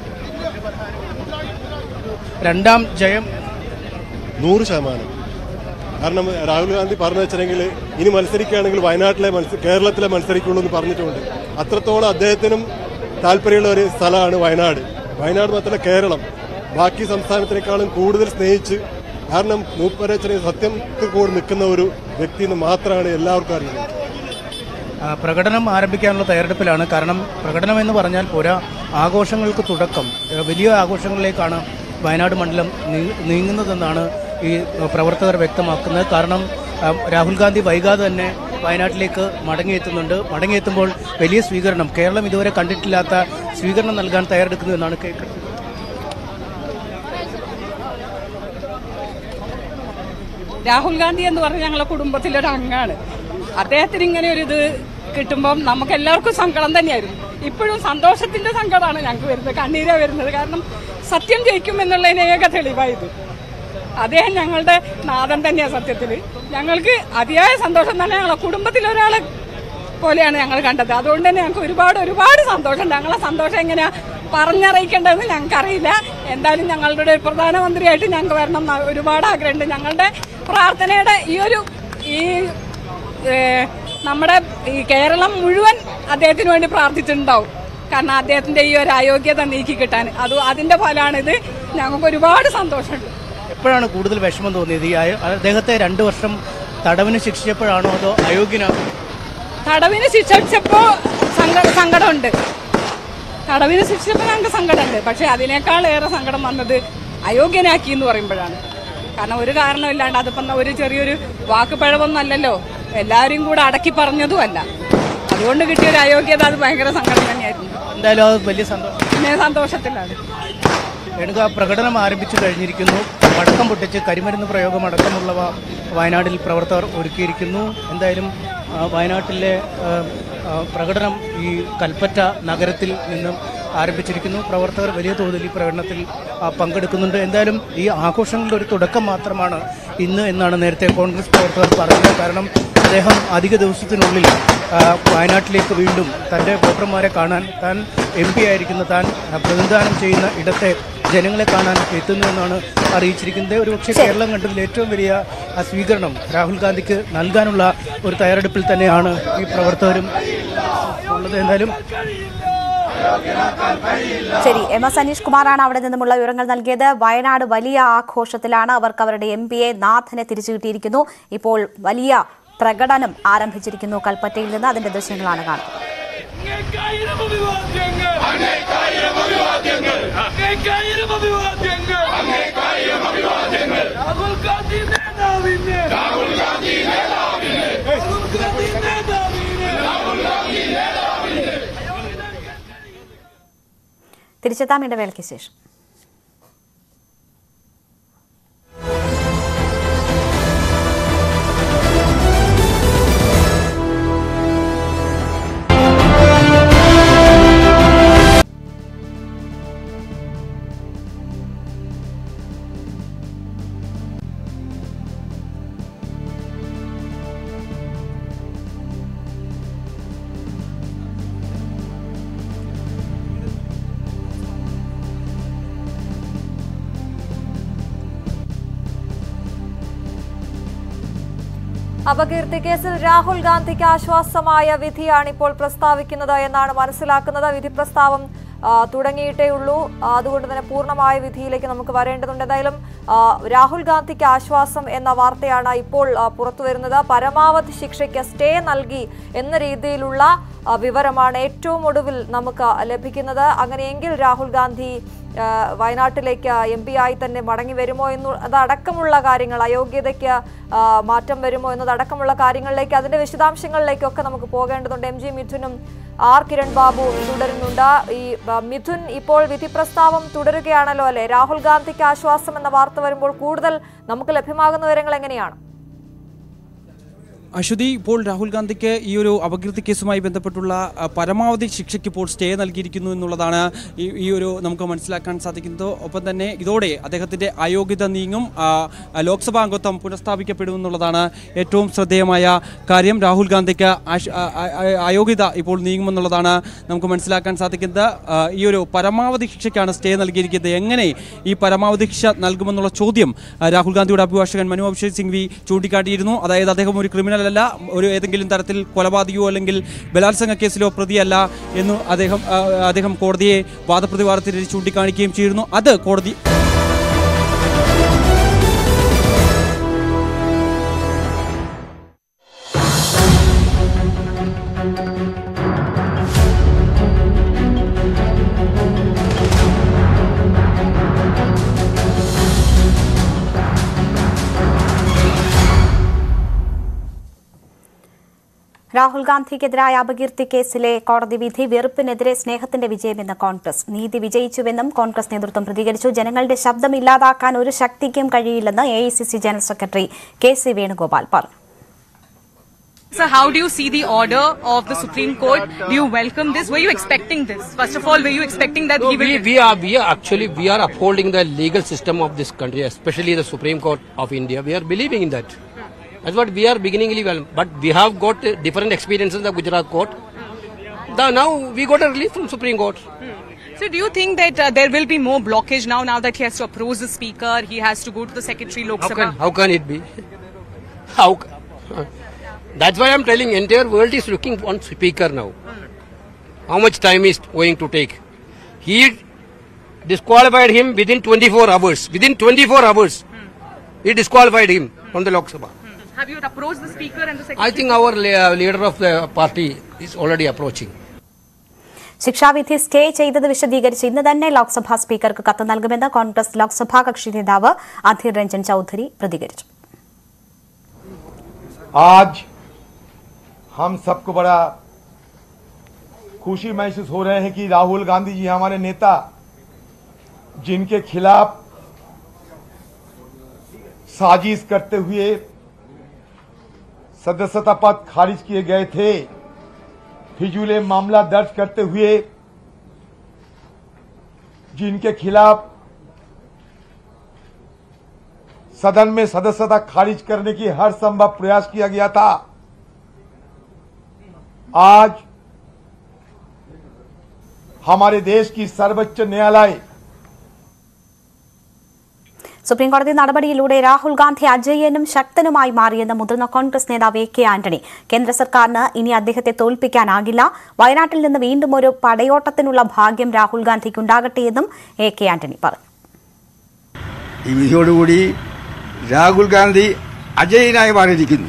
രണ്ടാം ജയം നൂറ് ശതമാനം കാരണം രാഹുൽ ഗാന്ധി പറഞ്ഞു വെച്ചിട്ടുണ്ടെങ്കിൽ ഇനി മത്സരിക്കുകയാണെങ്കിൽ വയനാട്ടിലെ മത്സ കേരളത്തിലെ മത്സരിക്കുള്ളൂ എന്ന് പറഞ്ഞിട്ടുണ്ട് അത്രത്തോളം അദ്ദേഹത്തിനും താല്പര്യമുള്ള ഒരു സ്ഥലമാണ് വയനാട് വയനാട് മാത്രമല്ല കേരളം ബാക്കി സംസ്ഥാനത്തിനേക്കാളും കൂടുതൽ സ്നേഹിച്ച് കാരണം മൂപ്പരെ ചെറിയ സത്യത്തിൽ കൂടെ നിൽക്കുന്ന ഒരു വ്യക്തി എന്ന് മാത്രമാണ് എല്ലാവർക്കും അറിയുന്നത് ആ, പ്രകടനം ആരംഭിക്കാനുള്ള തയ്യാറെടുപ്പിലാണ് കാരണം പ്രകടനം എന്ന് പറഞ്ഞാൽ പോരാ ആഘോഷങ്ങൾക്ക് തുടക്കം ഏ, വലിയ ആഘോഷങ്ങളിലേക്കാണ് വയനാട് മണ്ഡലം നീ- നീങ്ങുന്നതെന്നാണ് ഈ പ്രവർത്തകർ വ്യക്തമാക്കുന്നത് കാരണം ആ, രാഹുൽ ഗാന്ധി വൈകാതെ തന്നെ വയനാട്ടിലേക്ക് മടങ്ങിയെത്തുന്നുണ്ട് മടങ്ങിയെത്തുമ്പോൾ വലിയ സ്വീകരണം കേരളം ഇതുവരെ കണ്ടിട്ടില്ലാത്ത സ്വീകരണം നൽകാൻ തയ്യാറെടുക്കുന്നു എന്നാണ് കേൾക്കുന്നത് രാഹുൽ ഗാന്ധി എന്ന് പറഞ്ഞ ഞങ്ങളെ കുടുംബത്തിലൊരു അംഗമാണ് അദ്ദേഹത്തിന് ഇങ്ങനെ ഒരു ഇത് കിട്ടുമ്പം നമുക്ക് എല്ലാവർക്കും സങ്കടം തന്നെയായിരുന്നു ഇപ്പോഴും സന്തോഷത്തിന്റെ സങ്കടമാണ് ഞങ്ങൾക്ക് വരുന്നത് കണ്ണീരാ വരുന്നത് കാരണം സത്യം ജയിക്കും എന്നുള്ളതിന് ഏക തെളിവായത് അദ്ദേഹം ഞങ്ങളുടെ നാഥൻ തന്നെയാണ് സത്യത്തിൽ ഞങ്ങൾക്ക് അതിയായ സന്തോഷം തന്നെ ഞങ്ങളെ കുടുംബത്തിലൊരാളെ പോലെയാണ് ഞങ്ങൾ കണ്ടത് അതുകൊണ്ട് തന്നെ ഞങ്ങൾക്ക് ഒരുപാട് ഒരുപാട് സന്തോഷം ഞങ്ങളെ സന്തോഷം എങ്ങനെയാ പറഞ്ഞറിയിക്കേണ്ടതെന്ന് ഞങ്ങൾക്കറിയില്ല എന്തായാലും ഞങ്ങളുടെ ഒരു പ്രധാനമന്ത്രിയായിട്ട് ഞങ്ങൾക്ക് വരണം എന്ന് ഒരുപാട് ആഗ്രഹമുണ്ട് ഞങ്ങളുടെ പ്രാർത്ഥനയുടെ ഈ ഒരു ഈ ഏഹ്, നമ്മുടെ ഈ കേരളം മുഴുവൻ അദ്ദേഹത്തിന് വേണ്ടി പ്രാർത്ഥിച്ചിട്ടുണ്ടാവും കാരണം അദ്ദേഹത്തിന്റെ ഈ ഒരു അയോഗ്യത നീക്കി കിട്ടാൻ അത് അതിന്റെ ഫലമാണിത് ഞങ്ങൾക്ക് ഒരുപാട് സന്തോഷമുണ്ട് എപ്പോഴാണ് കൂടുതൽ വിഷമം തോന്നിയത് ഈ അയ- അദ്ദേഹത്തെ രണ്ടു വർഷം തടവിന് ശിക്ഷിച്ചപ്പോഴാണോ അതോ അയോഗ്യനാണോ തടവിന് ശിക്ഷിച്ചപ്പോ സങ്ക- സങ്കടമുണ്ട് തടവിന് ശിക്ഷിച്ചപ്പോൾ ഞങ്ങൾക്ക് സങ്കടമുണ്ട് പക്ഷെ അതിനേക്കാൾ ഏറെ സങ്കടം വന്നത് അയോഗ്യനാക്കി എന്ന് പറയുമ്പോഴാണ് കാരണം ഒരു കാരണമില്ലാണ്ട് അതിപ്പം ഒരു ചെറിയൊരു വാക്ക് പിഴവൊന്നും അല്ലല്ലോ എല്ലാവരും കൂടെ അടക്കി പറഞ്ഞതും അല്ല അതുകൊണ്ട് കിട്ടിയ ഒരു അയോഗ്യത അത് ഭയങ്കര സങ്കടം തന്നെയായിരുന്നു എന്തായാലും അത് വലിയ സന്തോഷം പിന്നെ സന്തോഷത്തിലാണ് രേണുക പ്രകടനം ആരംഭിച്ചു കഴിഞ്ഞിരിക്കുന്നു പടക്കം പൊട്ടിച്ച് കരിമരുന്ന് പ്രയോഗം അടക്കമുള്ളവ വയനാട്ടിൽ പ്രവർത്തകർ ഒരുക്കിയിരിക്കുന്നു എന്തായാലും ആ, വയനാട്ടിലെ ആ, ആ, പ്രകടനം ഈ കൽപ്പറ്റ നഗരത്തിൽ നിന്നും ആരംഭിച്ചിരിക്കുന്നു പ്രവർത്തകർ വലിയ തോതിൽ ഈ പ്രകടനത്തിൽ ആ, പങ്കെടുക്കുന്നുണ്ട് എന്തായാലും ഈ ആഘോഷങ്ങളുടെ ഒരു തുടക്കം മാത്രമാണ് ഇന്ന് എന്നാണ് നേരത്തെ കോൺഗ്രസ് പ്രവർത്തകർ പറഞ്ഞത് കാരണം അദ്ദേഹം അധിക ദിവസത്തിനുള്ളിൽ ആ, വയനാട്ടിലേക്ക് വീണ്ടും തൻ്റെ വോട്ടർമാരെ കാണാൻ താൻ എം പി ആയിരിക്കുന്ന താൻ ആ, പ്രതിനിധാനം ചെയ്യുന്ന ഇടത്തെ ജനങ്ങളെ കാണാൻ എത്തുന്നു എന്നാണ് അറിയിച്ചിരിക്കുന്നത് ഒരുപക്ഷെ കേരളം കണ്ടതിൽ ഏറ്റവും വലിയ ആ സ്വീകരണം രാഹുൽ ഗാന്ധിക്ക് നൽകാനുള്ള ഒരു തയ്യാറെടുപ്പിൽ തന്നെയാണ് ഈ പ്രവർത്തകരും ഉള്ളത് എന്തായാലും ശരി എം എസ് അനീഷ് കുമാറാണ് അവിടെ നിന്നുമുള്ള വിവരങ്ങൾ നൽകിയത് വയനാട് വലിയ ആഘോഷത്തിലാണ് അവർക്ക് അവരുടെ എം പിയെ നാഥനെ തിരിച്ചു കിട്ടിയിരിക്കുന്നു ഇപ്പോൾ വലിയ പ്രകടനം ആരംഭിച്ചിരിക്കുന്നു കൽപ്പറ്റയിൽ നിന്ന് അതിന്റെ ദൃശ്യങ്ങളാണ് കാണുന്നത് രാഹുൽ ഗാന്ധി നേതാവിന് രാഹുൽ ഗാന്ധി നേതാവിന് രാഹുൽ ഗാന്ധി നേതാവിന് രാഹുൽ ഗാന്ധി നേതാവിന് തിരിച്ചെത്താം ഇടവേളയ്ക്ക് ശേഷം അപകീർത്തി കേസിൽ രാഹുൽ ഗാന്ധിക്ക് ആശ്വാസമായ വിധിയാണ് ഇപ്പോൾ പ്രസ്താവിക്കുന്നത് എന്നാണ് മനസ്സിലാക്കുന്നത് വിധി പ്രസ്താവം ആ, തുടങ്ങിയിട്ടേ ഉള്ളൂ ആ, അതുകൊണ്ട് തന്നെ പൂർണ്ണമായ വിധിയിലേക്ക് നമുക്ക് വരേണ്ടതുണ്ട് എന്തായാലും ആ, രാഹുൽ ഗാന്ധിക്ക് ആശ്വാസം എന്ന വാർത്തയാണ് ഇപ്പോൾ ആ, പുറത്തു വരുന്നത് പരമാവധി ശിക്ഷയ്ക്ക് സ്റ്റേ നൽകി എന്ന രീതിയിലുള്ള ആ, വിവരമാണ് ഏറ്റവും ഒടുവിൽ നമുക്ക് ലഭിക്കുന്നത് അങ്ങനെയെങ്കിൽ രാഹുൽ ഗാന്ധി ആ, വയനാട്ടിലേക്ക് എം പി ആയി തന്നെ മടങ്ങി വരുമോ എന്നു അതടക്കമുള്ള കാര്യങ്ങൾ അയോഗ്യതയ്ക്ക് ആ, മാറ്റം വരുമോ എന്നതടക്കമുള്ള കാര്യങ്ങളിലേക്ക് അതിന്റെ വിശദാംശങ്ങളിലേക്കൊക്കെ നമുക്ക് പോകേണ്ടതുണ്ട് എം ജി മിഥുനും ആർ കിരൺ ബാബു തുടരുന്നുണ്ട് ഈ ആ, മിഥുൻ ഇപ്പോൾ വിധി പ്രസ്താവം തുടരുകയാണല്ലോ അല്ലെ രാഹുൽ ഗാന്ധിക്ക് ആശ്വാസം എന്ന വാർത്ത വരുമ്പോൾ കൂടുതൽ നമുക്ക് ലഭ്യമാകുന്ന വിവരങ്ങൾ എങ്ങനെയാണ് അശ്വതി ഇപ്പോൾ രാഹുൽ ഗാന്ധിക്ക് ഈ ഒരു അപകീർത്തി കേസുമായി ബന്ധപ്പെട്ടുള്ള ആ, പരമാവധി ശിക്ഷയ്ക്ക് ഇപ്പോൾ സ്റ്റേ നൽകിയിരിക്കുന്നു എന്നുള്ളതാണ് ഈ ഈ ഒരു നമുക്ക് മനസ്സിലാക്കാൻ സാധിക്കുന്നത് ഒപ്പം തന്നെ ഇതോടെ അദ്ദേഹത്തിൻ്റെ അയോഗ്യത നീങ്ങും ആ, ആ, ലോക്സഭാ അംഗത്വം പുനഃസ്ഥാപിക്കപ്പെടും എന്നുള്ളതാണ് ഏറ്റവും ശ്രദ്ധേയമായ കാര്യം രാഹുൽ ഗാന്ധിക്ക് ആശ്- ആ, ആ, ആ, അയോഗ്യത ഇപ്പോൾ നീങ്ങുമെന്നുള്ളതാണ് നമുക്ക് മനസ്സിലാക്കാൻ സാധിക്കുന്നത് ആ, ഈ ഒരു പരമാവധി ശിക്ഷയ്ക്കാണ് സ്റ്റേ നൽകിയിരിക്കുന്നത് എങ്ങനെ ഈ പരമാവധി ശിക്ഷ നൽകുമെന്നുള്ള ചോദ്യം ആ, രാഹുൽ ഗാന്ധിയുടെ അഭിഭാഷകൻ മനു അഭിഷേക് സിംഗ്വി ചൂണ്ടിക്കാട്ടിയിരുന്നു അതായത് അദ്ദേഹം ഒരു ക്രിമിനൽ അല്ല ഒരു ഏതെങ്കിലും തരത്തിൽ കൊലപാതകയോ അല്ലെങ്കിൽ ബലാത്സംഗ കേസിലോ പ്രതിയല്ല എന്ന് അദ്ദേഹം ആ, അദ്ദേഹം കോടതിയെ വാദപ്രതിവാദത്തിൽ ചൂണ്ടിക്കാണിക്കുകയും ചെയ്തിരുന്നു അത് കോടതി രാഹുൽ ഗാന്ധിക്കെതിരായ അപകീർത്തി കേസിലെ കോടതി വിധി വെറുപ്പിനെതിരെ സ്നേഹത്തിന്റെ വിജയമെന്ന് കോൺഗ്രസ് നീതി വിജയിച്ചുവെന്നും കോൺഗ്രസ് നേതൃത്വം പ്രതികരിച്ചു ജനങ്ങളുടെ ശബ്ദം ഇല്ലാതാക്കാൻ ഒരു ശക്തിക്കും കഴിയില്ലെന്ന് A general secretary K C Venugopal പറഞ്ഞു Sir, how do you see the order of the Supreme Court? Do you welcome this? Were you expecting this? First of all, were you expecting that No, he will... we, we are we are actually we are upholding the legal system of this country, especially the Supreme Court of India. We are believing in that. That's what we are beginningly well. But we have got uh, different experiences in the Gujarat court. The, now we got a relief from Supreme Court. So do you think that uh, there will be more blockage now, now that he has to approach the speaker, he has to go to the secretary Lok How Sabha? can, how can it be? How? c- That's why I'm telling entire world is looking on speaker now. How much time is going to take? He disqualified him within 24 hours. Within 24 hours, he disqualified him from the Lok Sabha. Have you approached the speaker and the secretary? I think our le- leader of the party is already approaching. ശിക്ഷാവിധി stay ചെയ്തത് വിശദീകരിച്ച് ഇന്ന് തന്നെ ലോക്സഭാ സ്പീക്കർക്ക് കത്ത് നൽകുമെന്ന് കോൺഗ്രസ് ലോക്സഭാ കക്ഷി നേതാവ് അധീർ രഞ്ജൻ ചൌധരി പ്രതികരിച്ചു आज हम सबको बड़ा खुशी महसूस हो रहे हैं कि राहुल गांधी जी हमारे नेता जिनके खिलाफ साजिश करते हुए सदस्यता पद खारिज किए गए थे फिजूले मामला दर्ज करते हुए जिनके खिलाफ सदन में सदस्यता खारिज करने की हर संभव प्रयास किया गया था आज हमारे देश की सर्वोच्च न्यायालय സുപ്രീംകോടതി നടപടിയിലൂടെ രാഹുൽ ഗാന്ധി അജയ്യനും ശക്തനുമായി മാറിയെന്ന് മുതിർന്ന കോൺഗ്രസ് നേതാവ് എ കെ ആന്റണി കേന്ദ്ര സർക്കാരിന് ഇനി അദ്ദേഹത്തെ തോൽപ്പിക്കാനാകില്ല വയനാട്ടിൽ നിന്ന് വീണ്ടും ഒരു പടയോട്ടത്തിനുള്ള ഭാഗ്യം രാഹുൽ ഗാന്ധിക്ക് ഉണ്ടാകട്ടെയെന്നും എ കെ ആന്റണി പറഞ്ഞു ഈ വിധിയോടുകൂടി രാഹുൽ ഗാന്ധി അജയനായി മാറിയിരിക്കുന്നു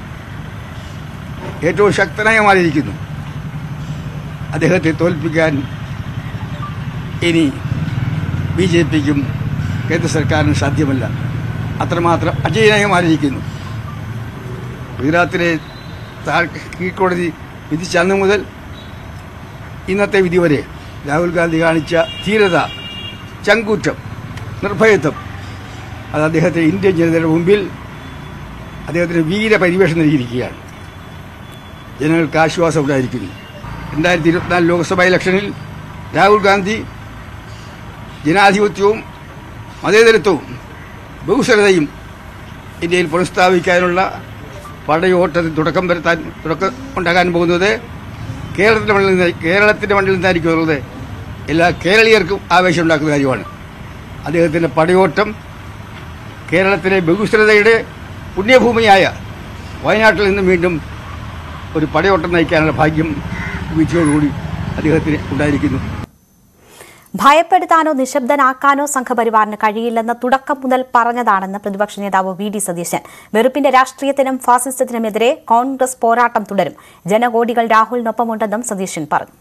ഏറ്റവും ശക്തനായി മാറിയിരിക്കുന്നു അദ്ദേഹത്തെ തോൽപ്പിക്കാൻ ഇനി ബി ജെ പിക്കും കേന്ദ്ര സർക്കാരിനും സാധ്യമല്ല അത്രമാത്രം അജയനായി മാറിയിരിക്കുന്നു ഗുജറാത്തിലെ താഴ് കീഴ്ക്കോടതി വിധിച്ച അന്ന് മുതൽ ഇന്നത്തെ വിധി വരെ രാഹുൽ ഗാന്ധി കാണിച്ച ധീരത ചങ്കൂറ്റം നിർഭയത്വം അത് അദ്ദേഹത്തെ ഇന്ത്യൻ ജനതയുടെ മുമ്പിൽ അദ്ദേഹത്തിന് വീര പരിവേഷം നൽകിയിരിക്കുകയാണ് ജനങ്ങൾക്ക് ആശ്വാസം ഉണ്ടായിരിക്കുന്നു രണ്ടായിരത്തി ഇരുപത്തിനാല് ലോക്സഭാ ഇലക്ഷനിൽ രാഹുൽ ഗാന്ധി ജനാധിപത്യവും മതേതരത്വവും ബഹുസ്വരതയും ഇന്ത്യയിൽ പുനഃസ്ഥാപിക്കാനുള്ള പടയോട്ടത്തിന് തുടക്കം വരുത്താൻ തുടക്കം ഉണ്ടാകാൻ പോകുന്നത് കേരളത്തിൻ്റെ മണ്ണിൽ നിന്ന് കേരളത്തിൻ്റെ മണ്ണിൽ നിന്നായിരിക്കും എന്നുള്ളത് എല്ലാ കേരളീയർക്കും ആവേശമുണ്ടാക്കുന്ന കാര്യമാണ് അദ്ദേഹത്തിൻ്റെ പടയോട്ടം കേരളത്തിലെ ബഹുസ്വരതയുടെ പുണ്യഭൂമിയായ വയനാട്ടിൽ നിന്നും വീണ്ടും ഒരു പടയോട്ടം നയിക്കാനുള്ള ഭാഗ്യം വിധിയോടുകൂടി അദ്ദേഹത്തിന് ഉണ്ടായിരിക്കുന്നു ഭയപ്പെടുത്താനോ നിശബ്ദനാക്കാനോ സംഘപരിവാറിന് കഴിയില്ലെന്ന് തുടക്കം മുതൽ പറഞ്ഞതാണെന്ന് പ്രതിപക്ഷ നേതാവ് വി ഡി സതീശൻ വെറുപ്പിന്റെ രാഷ്ട്രീയത്തിനും ഫാസിസത്തിനുമെതിരെ കോൺഗ്രസ് പോരാട്ടം തുടരും ജനകോടികൾ രാഹുലിനൊപ്പമുണ്ടെന്നും സതീശൻ പറഞ്ഞു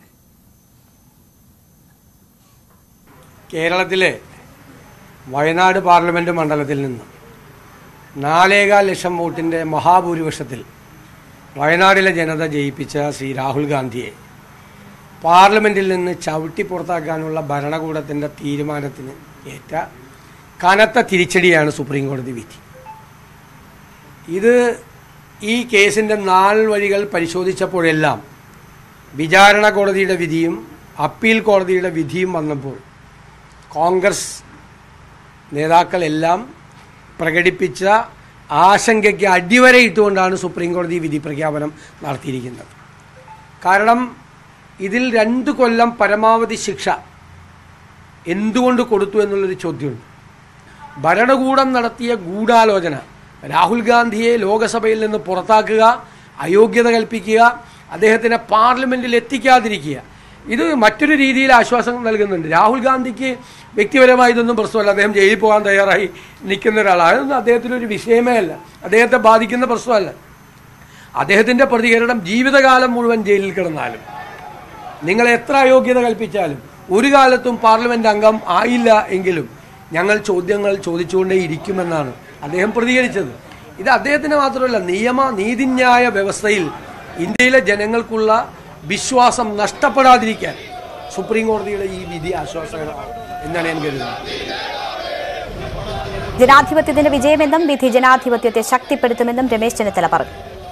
കേരളത്തിലെ വയനാട് പാർലമെൻറ്റ് മണ്ഡലത്തിൽ നിന്ന് നാലേകാൽ ലക്ഷം വോട്ടിൻ്റെ മഹാഭൂരിപക്ഷത്തിൽ വയനാടിലെ ജനത ജയിപ്പിച്ച ശ്രീ രാഹുൽ ഗാന്ധിയെ പാർലമെൻറ്റിൽ നിന്ന് ചവിട്ടി പുറത്താക്കാനുള്ള ഭരണകൂടത്തിൻ്റെ തീരുമാനത്തിന് ഏറ്റ കനത്ത തിരിച്ചടിയാണ് സുപ്രീം കോടതി വിധി ഇത് ഈ കേസിൻ്റെ നാൾ വഴികൾ പരിശോധിച്ചപ്പോഴെല്ലാം വിചാരണ കോടതിയുടെ വിധിയും അപ്പീൽ കോടതിയുടെ വിധിയും വന്നപ്പോൾ കോൺഗ്രസ് നേതാക്കളെല്ലാം പ്രകടിപ്പിച്ച ആശങ്കയ്ക്ക് അടിവരയിട്ടുകൊണ്ടാണ് സുപ്രീം കോടതി വിധി പ്രഖ്യാപനം നടത്തിയിരിക്കുന്നത് കാരണം ഇതിൽ രണ്ട് കൊല്ലം പരമാവധി ശിക്ഷ എന്തുകൊണ്ട് കൊടുത്തു എന്നുള്ളൊരു ചോദ്യമുണ്ട് ഭരണകൂടം നടത്തിയ ഗൂഢാലോചന രാഹുൽ ഗാന്ധിയെ ലോകസഭയിൽ നിന്ന് പുറത്താക്കുക അയോഗ്യത കൽപ്പിക്കുക അദ്ദേഹത്തിനെ പാർലമെന്റിൽ എത്തിക്കാതിരിക്കുക ഇത് മറ്റൊരു രീതിയിൽ ആശ്വാസം നൽകുന്നുണ്ട് രാഹുൽ ഗാന്ധിക്ക് വ്യക്തിപരമായി ഇതൊന്നും പ്രശ്നമല്ല അദ്ദേഹം ജയിലിൽ പോകാൻ തയ്യാറായി നിൽക്കുന്ന ഒരാളാണ് അതൊന്നും അദ്ദേഹത്തിനൊരു വിഷയമേ അല്ല അദ്ദേഹത്തെ ബാധിക്കുന്ന പ്രശ്നമല്ല അദ്ദേഹത്തിൻ്റെ പ്രതികരണം ജീവിതകാലം മുഴുവൻ ജയിലിൽ കിടന്നാലും നിങ്ങൾ എത്ര അയോഗ്യത കൽപ്പിച്ചാലും ഒരു കാലത്തും പാർലമെന്റ് അംഗം ആയില്ല എങ്കിലും ഞങ്ങൾ ചോദ്യങ്ങൾ ചോദിച്ചുകൊണ്ടേ ഇരിക്കുമെന്നാണ് അദ്ദേഹം പ്രതികരിച്ചത് ഇത് അദ്ദേഹത്തിന് മാത്രമല്ല നിയമ നീതിന്യായ വ്യവസ്ഥയിൽ ഇന്ത്യയിലെ ജനങ്ങൾക്കുള്ള വിശ്വാസം നഷ്ടപ്പെടാതിരിക്കാൻ സുപ്രീം കോടതിയുടെ ഈ വിധി ആശ്വാസകരമാണ് എന്നാണ് ഞാൻ കരുതുന്നത് ജനാധിപത്യത്തിന്റെ വിജയമെന്നും വിധി ജനാധിപത്യത്തെ ശക്തിപ്പെടുത്തുമെന്നും രമേശ് ചെന്നിത്തല പറഞ്ഞു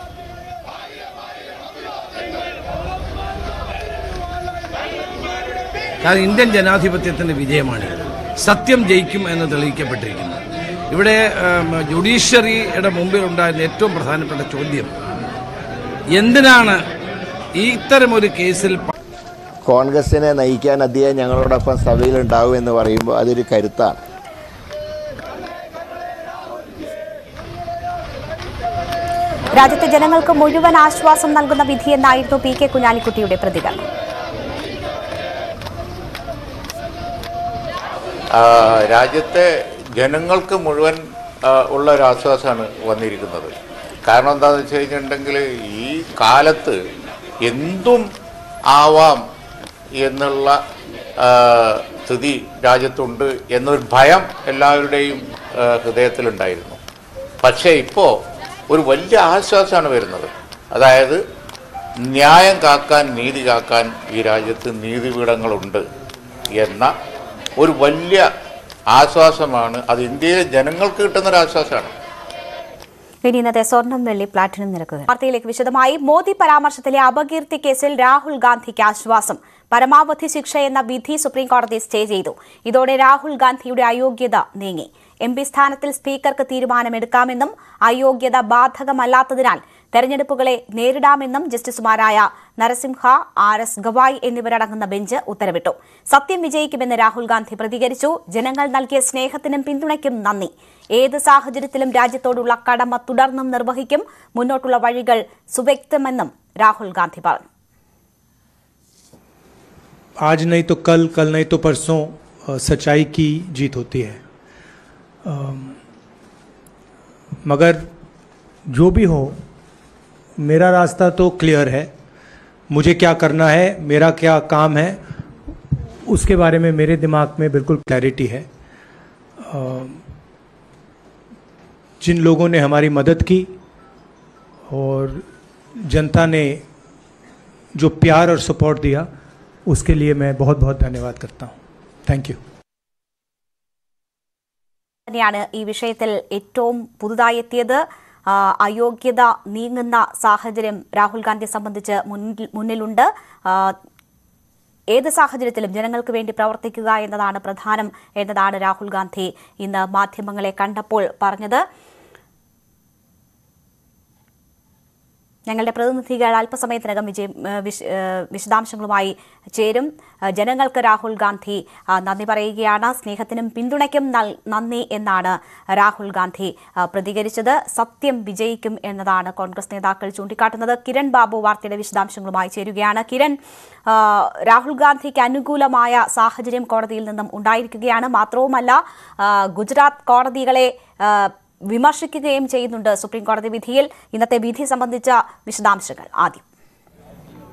കാരണം ഇന്ത്യൻ ജനാധിപത്യത്തിന്റെ വിജയമാണ് സത്യം ജയിക്കും എന്ന് തെളിയിക്കപ്പെട്ടിരിക്കുന്നു ഇവിടെ ഉം, ജുഡീഷ്യറിയുടെ മുമ്പിൽ ഉണ്ടായിരുന്ന ഏറ്റവും പ്രധാനപ്പെട്ട ചോദ്യം എന്തിനാണ് ഇത്തരമൊരു കേസിൽ കോൺഗ്രസിനെ നയിക്കാൻ അദ്ദേഹം ഞങ്ങളോടൊപ്പം സഭയിൽ ഉണ്ടാവും എന്ന് പറയുമ്പോൾ അതൊരു കരുത്താണ് രാജ്യത്തെ ജനങ്ങൾക്ക് മുഴുവൻ ആശ്വാസം നൽകുന്ന വിധിയെന്നായിരുന്നു പി കെ കുഞ്ഞാലിക്കുട്ടിയുടെ പ്രതികരണം ആ, രാജ്യത്തെ ജനങ്ങൾക്ക് മുഴുവൻ ആ, ഉള്ള ഒരു ആശ്വാസമാണ് വന്നിരിക്കുന്നത് കാരണം എന്താണെന്ന് വെച്ച് കഴിഞ്ഞിട്ടുണ്ടെങ്കിൽ ഈ കാലത്ത് എന്തും ആവാം എന്നുള്ള ആ, സ്ഥിതി രാജ്യത്തുണ്ട് എന്നൊരു ഭയം എല്ലാവരുടെയും ആ, ഹൃദയത്തിലുണ്ടായിരുന്നു പക്ഷേ ഇപ്പോൾ ഒരു വലിയ ആശ്വാസമാണ് വരുന്നത് അതായത് ന്യായം കാക്കാൻ നീതി കാക്കാൻ ഈ രാജ്യത്ത് നീതിപീഠങ്ങളുണ്ട് എന്ന ഒരു വലിയ ആശ്വാസമാണ് അത് ഇന്ത്യയിലെ ജനങ്ങൾക്ക് കിട്ടുന്ന ഒരു ആശ്വാസമാണ് ഇനി ഇന്നത്തെ സ്വർണം വെള്ളി പ്ലാറ്റിനം നിരക്കുകൾ വാർത്തയിലേക്ക് വിശദമായി മോദി പരാമർശത്തിലെ അപകീർത്തി കേസിൽ രാഹുൽ ഗാന്ധിക്ക് ആശ്വാസം പരമാവധി ശിക്ഷ എന്ന വിധി സുപ്രീം കോടതി സ്റ്റേ ചെയ്തു ഇതോടെ രാഹുൽ ഗാന്ധിയുടെ അയോഗ്യത നീങ്ങി എം പി സ്ഥാനത്തിൽ സ്പീക്കർക്ക് തീരുമാനമെടുക്കാമെന്നും അയോഗ്യത ബാധകമല്ലാത്തതിനാൽ തെരഞ്ഞെടുപ്പുകളെ നേരിടാമെന്നും ജസ്റ്റിസുമാരായ നരസിംഹ ആർ എസ് ഗവായ് എന്നിവരടങ്ങുന്ന ബെഞ്ച് ഉത്തരവിട്ടു സത്യം വിജയിക്കുമെന്ന് രാഹുൽ ഗാന്ധി പ്രതികരിച്ചു ജനങ്ങൾ നൽകിയ സ്നേഹത്തിനും പിന്തുണയ്ക്കും നന്ദി ഏത് സാഹചര്യത്തിലും രാജ്യത്തോടുള്ള കടമ തുടർന്നും നിർവഹിക്കും മുന്നോട്ടുള്ള വഴികൾ സുവ്യക്തമെന്നും രാഹുൽ ഗാന്ധി പറഞ്ഞു आज नहीं तो कल कल नहीं तो परसों अ, सच्चाई की जीत होती है अम, मगर जो भी हो मेरा रास्ता तो क्लियर है मुझे क्या करना है मेरा क्या काम है उसके बारे में मेरे दिमाग में बिल्कुल क्लैरिटी है अम, जिन लोगों ने हमारी मदद की और जनता ने जो प्यार और सपोर्ट दिया उसके लिए मैं बहुत बहुत धन्यवाद करता हूँ थैंक यू തന്നെയാണ് ഈ വിഷയത്തിൽ ഏറ്റവും പുതുതായി എത്തിയത് ആ, അയോഗ്യത നീങ്ങുന്ന സാഹചര്യം രാഹുൽ ഗാന്ധിയെ സംബന്ധിച്ച് മുന്നിൽ മുന്നിലുണ്ട് ആ, ഏത് സാഹചര്യത്തിലും ജനങ്ങൾക്ക് വേണ്ടി പ്രവർത്തിക്കുക എന്നതാണ് പ്രധാനം എന്നതാണ് രാഹുൽ ഗാന്ധി ഇന്ന് മാധ്യമങ്ങളെ കണ്ടപ്പോൾ പറഞ്ഞത് ഞങ്ങളുടെ പ്രതിനിധികൾ അല്പസമയത്തിനകം വിജയം ഏഹ് വിശ- ഏഹ് വിശദാംശങ്ങളുമായി ചേരും ഏഹ് ജനങ്ങൾക്ക് രാഹുൽ ഗാന്ധി ആ, നന്ദി പറയുകയാണ് സ്നേഹത്തിനും പിന്തുണയ്ക്കും നൽ- നന്ദി എന്നാണ് രാഹുൽ ഗാന്ധി ആ, പ്രതികരിച്ചത് സത്യം വിജയിക്കും എന്നതാണ് കോൺഗ്രസ് നേതാക്കൾ ചൂണ്ടിക്കാട്ടുന്നത് കിരൺ ബാബു വാർത്തയുടെ വിശദാംശങ്ങളുമായി ചേരുകയാണ് കിരൺ ആ, രാഹുൽ ഗാന്ധിക്ക് അനുകൂലമായ സാഹചര്യം കോടതിയിൽ നിന്നും ഉണ്ടായിരിക്കുകയാണ് മാത്രവുമല്ല ആ, ഗുജറാത്ത് കോടതികളെ ആ, വിമർശിക്കുകയും ചെയ്യുന്നുണ്ട് സുപ്രീം കോടതി വിധിയിൽ ഇന്നത്തെ വിധി സംബന്ധിച്ച വിശദാംശങ്ങൾ ആദ്യം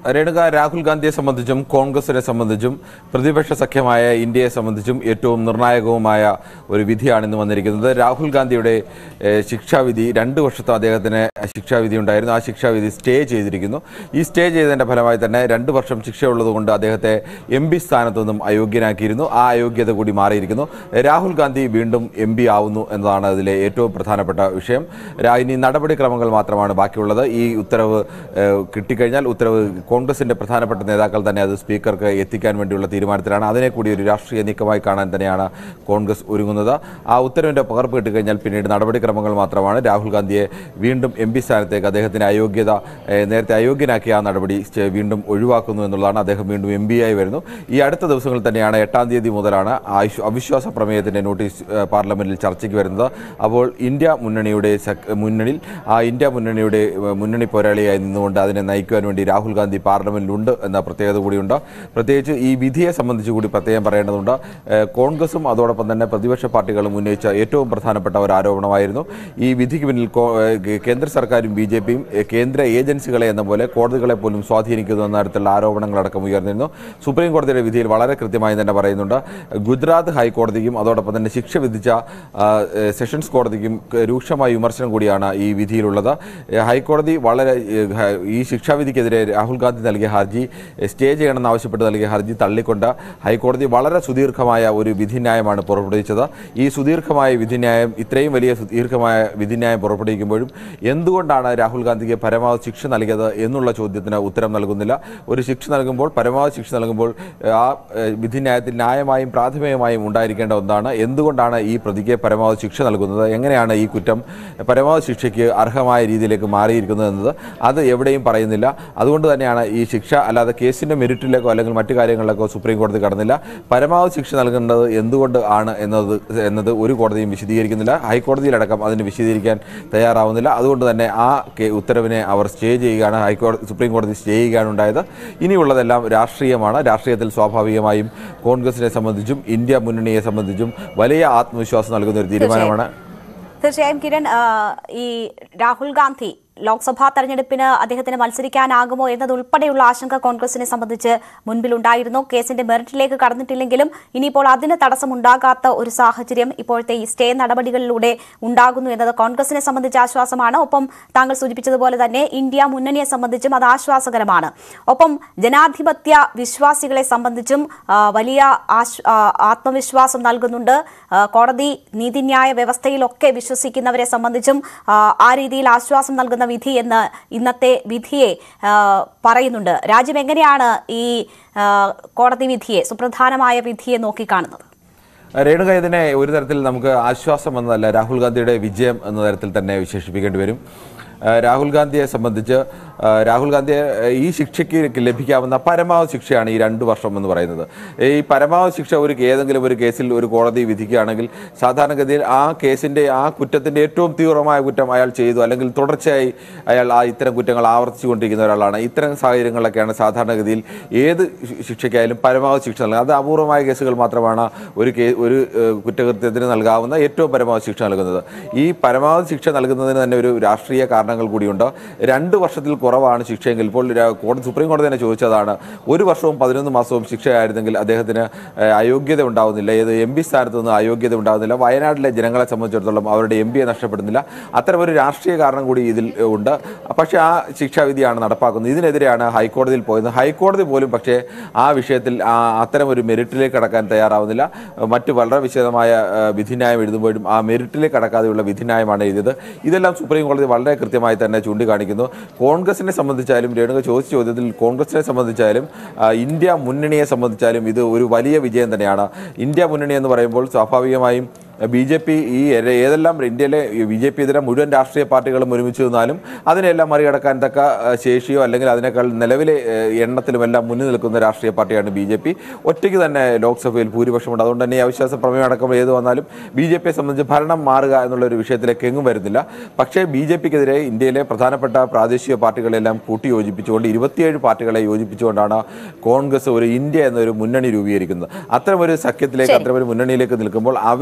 രേണുക രാഹുൽ ഗാന്ധിയെ സംബന്ധിച്ചും കോൺഗ്രസിനെ സംബന്ധിച്ചും പ്രതിപക്ഷ സഖ്യമായ ഇന്ത്യയെ സംബന്ധിച്ചും ഏറ്റവും നിർണായകവുമായ ഒരു വിധിയാണ് ഇന്ന് വന്നിരിക്കുന്നത് രാഹുൽ ഗാന്ധിയുടെ ഏഹ്, ശിക്ഷാവിധി രണ്ട് വർഷത്തെ അദ്ദേഹത്തിന് ശിക്ഷാവിധി ഉണ്ടായിരുന്നു ആ ശിക്ഷാവിധി സ്റ്റേ ചെയ്തിരിക്കുന്നു ഈ സ്റ്റേ ചെയ്തതിന്റെ ഫലമായി തന്നെ രണ്ട് വർഷം ശിക്ഷയുള്ളതുകൊണ്ട് അദ്ദേഹത്തെ എം പി സ്ഥാനത്തു നിന്നും അയോഗ്യനാക്കിയിരുന്നു ആ അയോഗ്യത കൂടി മാറിയിരിക്കുന്നു രാഹുൽ ഗാന്ധി വീണ്ടും എം പി ആവുന്നു എന്നതാണ് അതിലെ ഏറ്റവും പ്രധാനപ്പെട്ട വിഷയം രാ- ഇനി നടപടിക്രമങ്ങൾ മാത്രമാണ് ബാക്കിയുള്ളത് ഈ ഉത്തരവ് ഏഹ്, കിട്ടിക്കഴിഞ്ഞാൽ ഉത്തരവ് കോൺഗ്രസിന്റെ പ്രധാനപ്പെട്ട നേതാക്കൾ തന്നെ അത് സ്പീക്കർക്ക് എത്തിക്കാൻ വേണ്ടിയുള്ള തീരുമാനത്തിലാണ് അതിനെ കൂടി ഒരു രാഷ്ട്രീയ നീക്കമായി കാണാൻ തന്നെയാണ് കോൺഗ്രസ് ഒരുങ്ങുന്നത് ആ ഉത്തരവിന്റെ പകർപ്പ് കിട്ടിക്കഴിഞ്ഞാൽ പിന്നീട് നടപടിക്രമങ്ങൾ മാത്രമാണ് രാഹുൽ ഗാന്ധിയെ വീണ്ടും എം പി സ്ഥാനത്തേക്ക് അദ്ദേഹത്തിന് അയോഗ്യത ഏഹ്, നേരത്തെ അയോഗ്യനാക്കിയ ആ നടപടി ചെ- വീണ്ടും ഒഴിവാക്കുന്നു എന്നുള്ളതാണ് അദ്ദേഹം വീണ്ടും എം ആയി വരുന്നു ഈ അടുത്ത ദിവസങ്ങളിൽ തന്നെയാണ് എട്ടാം തീയതി മുതലാണ് ആയുഷ് അവിശ്വാസ പ്രമേയത്തിന്റെ നോട്ടീസ് ഏഹ്, പാർലമെന്റിൽ ചർച്ചയ്ക്ക് വരുന്നത് അപ്പോൾ ഇന്ത്യ മുന്നണിയുടെ സഖ്- മുന്നണിയിൽ ആ ഇന്ത്യ മുന്നണിയുടെ ഏഹ്, മുന്നണി പോരാളിയായി നിന്നുകൊണ്ട് അതിനെ നയിക്കുവാൻ വേണ്ടി രാഹുൽ ഗാന്ധി പാർലമെന്റിലുണ്ട് എന്ന പ്രത്യേകത കൂടിയുണ്ട് പ്രത്യേകിച്ച് ഈ വിധിയെ സംബന്ധിച്ച് കൂടി പ്രത്യേകം പറയേണ്ടതുണ്ട് ഏഹ്, കോൺഗ്രസും അതോടൊപ്പം തന്നെ പ്രതിപക്ഷ പാർട്ടികളും ഉന്നയിച്ച ഏറ്റവും പ്രധാനപ്പെട്ട ഒരു ആരോപണമായിരുന്നു ഈ വിധിക്ക് പിന്നിൽ കോ- ഏഹ്, കേന്ദ്ര സർക്കാരും ബി ജെ പിയും കേന്ദ്ര ഏജൻസികളെ എന്ന പോലെ കോടതികളെ പോലും സ്വാധീനിക്കുന്നു എന്ന തരത്തിലുള്ള ആരോപണങ്ങളടക്കം ഉയർന്നിരുന്നു സുപ്രീം കോടതിയുടെ വിധിയിൽ വളരെ കൃത്യമായി തന്നെ പറയുന്നുണ്ട് ഗുജറാത്ത് ഹൈക്കോടതിക്കും അതോടൊപ്പം തന്നെ ശിക്ഷ വിധിച്ച ആ, ഏഹ്, സെഷൻസ് കോടതിക്കും ക- രൂക്ഷമായ വിമർശനം കൂടിയാണ് ഈ വിധിയിലുള്ളത് ഏഹ്, ഹൈക്കോടതി വളരെ ഏഹ്, ഹ- ഈ ശിക്ഷാവിധിക്കെതിരെ രാഹുൽ ഗാന്ധി നൽകിയ ഹർജി ഏഹ്, സ്റ്റേ ചെയ്യണമെന്ന് ആവശ്യപ്പെട്ട് നൽകിയ ഹർജി തള്ളിക്കൊണ്ട് ഹൈക്കോടതി വളരെ സുദീർഘമായ ഒരു വിധിന്യായമാണ് പുറപ്പെടുവിച്ചത് ഈ സുദീർഘമായ വിധിന്യായം ഇത്രയും വലിയ സുദീർഘമായ വിധിന്യായം പുറപ്പെടുവിക്കുമ്പോഴും എന്തുകൊണ്ടാണ് രാഹുൽ ഗാന്ധിക്ക് പരമാവധി ശിക്ഷ നൽകിയത് എന്നുള്ള ചോദ്യത്തിന് ഉത്തരം നൽകുന്നില്ല ഒരു ശിക്ഷ നൽകുമ്പോൾ പരമാവധി ശിക്ഷ നൽകുമ്പോൾ ഏഹ്, ആ ഏഹ്, വിധിന്യായത്തിൽ ന്യായമായും പ്രാഥമികമായും ഉണ്ടായിരിക്കേണ്ട ഒന്നാണ് എന്തുകൊണ്ടാണ് ഈ പ്രതിക്ക് പരമാവധി ശിക്ഷ നൽകുന്നത് എങ്ങനെയാണ് ഈ കുറ്റം പരമാവധി ശിക്ഷയ്ക്ക് അർഹമായ രീതിയിലേക്ക് മാറിയിരിക്കുന്നത് എന്നത് അത് എവിടെയും പറയുന്നില്ല അതുകൊണ്ട് തന്നെയാണ് ഈ ശിക്ഷ അല്ലാതെ കേസിന്റെ മെറിറ്റിലേക്കോ അല്ലെങ്കിൽ മറ്റു കാര്യങ്ങളിലേക്കോ സുപ്രീം കോടതി കടന്നില്ല പരമാവധി ശിക്ഷ നൽകേണ്ടത് എന്തുകൊണ്ട് ആണ് എന്നത് എന്നത് ഒരു കോടതിയും വിശദീകരിക്കുന്നില്ല ഹൈക്കോടതിയിലടക്കം അതിന് വിശദീകരിക്കാൻ തയ്യാറാവുന്നില്ല അതുകൊണ്ട് തന്നെ ആ കേ- ഉത്തരവിനെ അവർ സ്റ്റേ ചെയ്യുകയാണ് ഹൈക്കോടതി സുപ്രീം കോടതി സ്റ്റേ ചെയ്യുകയാണ് ഉണ്ടായത് ഇനിയുള്ളതെല്ലാം രാഷ്ട്രീയമാണ് രാഷ്ട്രീയത്തിൽ സ്വാഭാവികമായും കോൺഗ്രസിനെ സംബന്ധിച്ചും ഇന്ത്യ മുന്നണിയെ സംബന്ധിച്ചും വലിയ ആത്മവിശ്വാസം നൽകുന്ന ഒരു തീരുമാനമാണ് തീർച്ചയായും കിരൺ ആ, ഈ രാഹുൽ ഗാന്ധി ലോക്സഭാ തെരഞ്ഞെടുപ്പിന് അദ്ദേഹത്തിന് മത്സരിക്കാനാകുമോ എന്നതുൾപ്പെടെയുള്ള ആശങ്ക കോൺഗ്രസിനെ സംബന്ധിച്ച് മുൻപിലുണ്ടായിരുന്നു കേസിന്റെ മെറിറ്റിലേക്ക് കടന്നിട്ടില്ലെങ്കിലും ഇനിയിപ്പോൾ അതിന് തടസ്സമുണ്ടാകാത്ത ഒരു സാഹചര്യം ഇപ്പോഴത്തെ ഈ സ്റ്റേ നടപടികളിലൂടെ ഉണ്ടാകുന്നു എന്നത് കോൺഗ്രസിനെ സംബന്ധിച്ച് ആശ്വാസമാണ് ഒപ്പം താങ്കൾ സൂചിപ്പിച്ചതുപോലെ തന്നെ ഇന്ത്യ മുന്നണിയെ സംബന്ധിച്ചും അത് ആശ്വാസകരമാണ് ഒപ്പം ജനാധിപത്യ വിശ്വാസികളെ സംബന്ധിച്ചും ആ, വലിയ ആശ്- ആ, ആത്മവിശ്വാസം നൽകുന്നുണ്ട് ആ, കോടതി നീതിന്യായ വ്യവസ്ഥയിലൊക്കെ വിശ്വസിക്കുന്നവരെ സംബന്ധിച്ചും ആ, ആ രീതിയിൽ ആശ്വാസം നൽകുന്ന വിധി എന്ന് ഇന്നത്തെ വിധിയെ ആ, പറയുന്നുണ്ട് രാജ്യം എങ്ങനെയാണ് ഈ ആ, കോടതി വിധിയെ സുപ്രധാനമായ വിധിയെ നോക്കിക്കാണുന്നത് രേണുക ഇതിനെ ഒരു തരത്തിൽ നമുക്ക് ആശ്വാസം എന്നതല്ല രാഹുൽ ഗാന്ധിയുടെ വിജയം എന്ന തരത്തിൽ തന്നെ വിശേഷിപ്പിക്കേണ്ടി വരും ആ, രാഹുൽ ഗാന്ധിയെ സംബന്ധിച്ച് ആ, രാഹുൽ ഗാന്ധിയെ ആ, ഈ ശിക്ഷയ്ക്ക് ലഭിക്കാവുന്ന പരമാവധി ശിക്ഷയാണ് ഈ രണ്ട് വർഷം എന്ന് പറയുന്നത് ഈ പരമാവധി ശിക്ഷ ഒരു ഏതെങ്കിലും ഒരു കേസിൽ ഒരു കോടതി വിധിക്കുകയാണെങ്കിൽ സാധാരണഗതിയിൽ ആ കേസിന്റെ ആ കുറ്റത്തിന്റെ ഏറ്റവും തീവ്രമായ കുറ്റം അയാൾ ചെയ്തു അല്ലെങ്കിൽ തുടർച്ചയായി അയാൾ ആ ഇത്തരം കുറ്റങ്ങൾ ആവർത്തിച്ചുകൊണ്ടിരിക്കുന്ന ഒരാളാണ് ഇത്തരം സാഹചര്യങ്ങളിലൊക്കെയാണ് സാധാരണഗതിയിൽ ഏത് ശി- ശിക്ഷയ്ക്കായാലും പരമാവധി ശിക്ഷ നൽകുന്നത് അത് അപൂർവമായ കേസുകൾ മാത്രമാണ് ഒരു കേ ഒരു ഏഹ്, കുറ്റകൃത്യത്തിന് നൽകാവുന്ന ഏറ്റവും പരമാവധി ശിക്ഷ നൽകുന്നത് ഈ പരമാവധി ശിക്ഷ നൽകുന്നതിന് തന്നെ ഒരു രാഷ്ട്രീയ കാരണങ്ങൾ കൂടിയുണ്ട് രണ്ട് വർഷത്തിൽ കുറവാണ് ശിക്ഷയെങ്കിൽ ഇപ്പോൾ രാ- കോടതി സുപ്രീം കോടതി തന്നെ ചോദിച്ചതാണ് ഒരു വർഷവും പതിനൊന്ന് മാസവും ശിക്ഷയായിരുന്നെങ്കിൽ അദ്ദേഹത്തിന് ഏഹ്, അയോഗ്യത ഉണ്ടാവുന്നില്ല ഏത് എം പി സ്ഥാനത്ത് നിന്ന് അയോഗ്യത ഉണ്ടാകുന്നില്ല വയനാട്ടിലെ ജനങ്ങളെ സംബന്ധിച്ചിടത്തോളം അവരുടെ എം പിയെ നഷ്ടപ്പെടുന്നില്ല അത്തരമൊരു രാഷ്ട്രീയ കാരണം കൂടി ഇതിൽ ഏഹ്, ഉണ്ട് പക്ഷേ ആ ശിക്ഷാവിധിയാണ് നടപ്പാക്കുന്നത് ഇതിനെതിരെയാണ് ഹൈക്കോടതിയിൽ പോയത് ഹൈക്കോടതി പോലും പക്ഷേ ആ വിഷയത്തിൽ ആ അത്തരം ഒരു മെറിറ്റിലേക്ക് കടക്കാൻ തയ്യാറാവുന്നില്ല മറ്റ് വളരെ വിശദമായ ഏഹ്, വിധിന്യായം എഴുതുമ്പോഴും ആ മെറിറ്റിലേക്ക് കടക്കാതെയുള്ള വിധിന്യായമാണ് എഴുതിയത് ഇതെല്ലാം സുപ്രീം കോടതി വളരെ കൃത്യമായി തന്നെ ചൂണ്ടിക്കാണിക്കുന്നു കോൺഗ്രസിനെ സംബന്ധിച്ചാലും രേണുക ചോദിച്ച ചോദ്യത്തിൽ കോൺഗ്രസിനെ സംബന്ധിച്ചാലും ആ, ഇന്ത്യ മുന്നണിയെ സംബന്ധിച്ചാലും ഇത് ഒരു വലിയ വിജയം തന്നെയാണ് ഇന്ത്യ മുന്നണി എന്ന് പറയുമ്പോൾ സ്വാഭാവികമായും ബി ജെ പി ഈ ഏ- ഏതെല്ലാം ഇന്ത്യയിലെ ബി ജെ പി ഇതര മുഴുവൻ രാഷ്ട്രീയ പാർട്ടികളും ഒരുമിച്ച് നിന്നാലും അതിനെല്ലാം മറികടക്കാൻ തക്ക ആ, ശേഷിയോ അല്ലെങ്കിൽ അതിനേക്കാൾ നിലവിലെ ഏ, എണ്ണത്തിലുമെല്ലാം മുന്നിൽ നിൽക്കുന്ന രാഷ്ട്രീയ പാർട്ടിയാണ് ബി ജെ പി ഒറ്റയ്ക്ക് തന്നെ ലോക്സഭയിൽ ഭൂരിപക്ഷമുണ്ട് അതുകൊണ്ട് തന്നെ ഈ അവിശ്വാസ പ്രമേയം അടക്കം ഏത് വന്നാലും ബി ജെ പിയെ സംബന്ധിച്ച് ഭരണം മാറുക എന്നുള്ള ഒരു വിഷയത്തിലേക്ക് എങ്ങും വരുന്നില്ല പക്ഷേ ബി ജെ പിക്കെതിരെ ഇന്ത്യയിലെ പ്രധാനപ്പെട്ട പ്രാദേശിക പാർട്ടികളെല്ലാം കൂട്ടി യോജിപ്പിച്ചുകൊണ്ട് ഇരുപത്തിയേഴ് പാർട്ടികളെ യോജിപ്പിച്ചുകൊണ്ടാണ് കോൺഗ്രസ് ഒരു ഇന്ത്യ എന്നൊരു മുന്നണി രൂപീകരിക്കുന്നത് അത്തരമൊരു സഖ്യത്തിലേക്ക് അത്തരമൊരു മുന്നണിയിലേക്ക് നിൽക്കുമ്പോൾ അവരെ സംബന്ധിച്ച്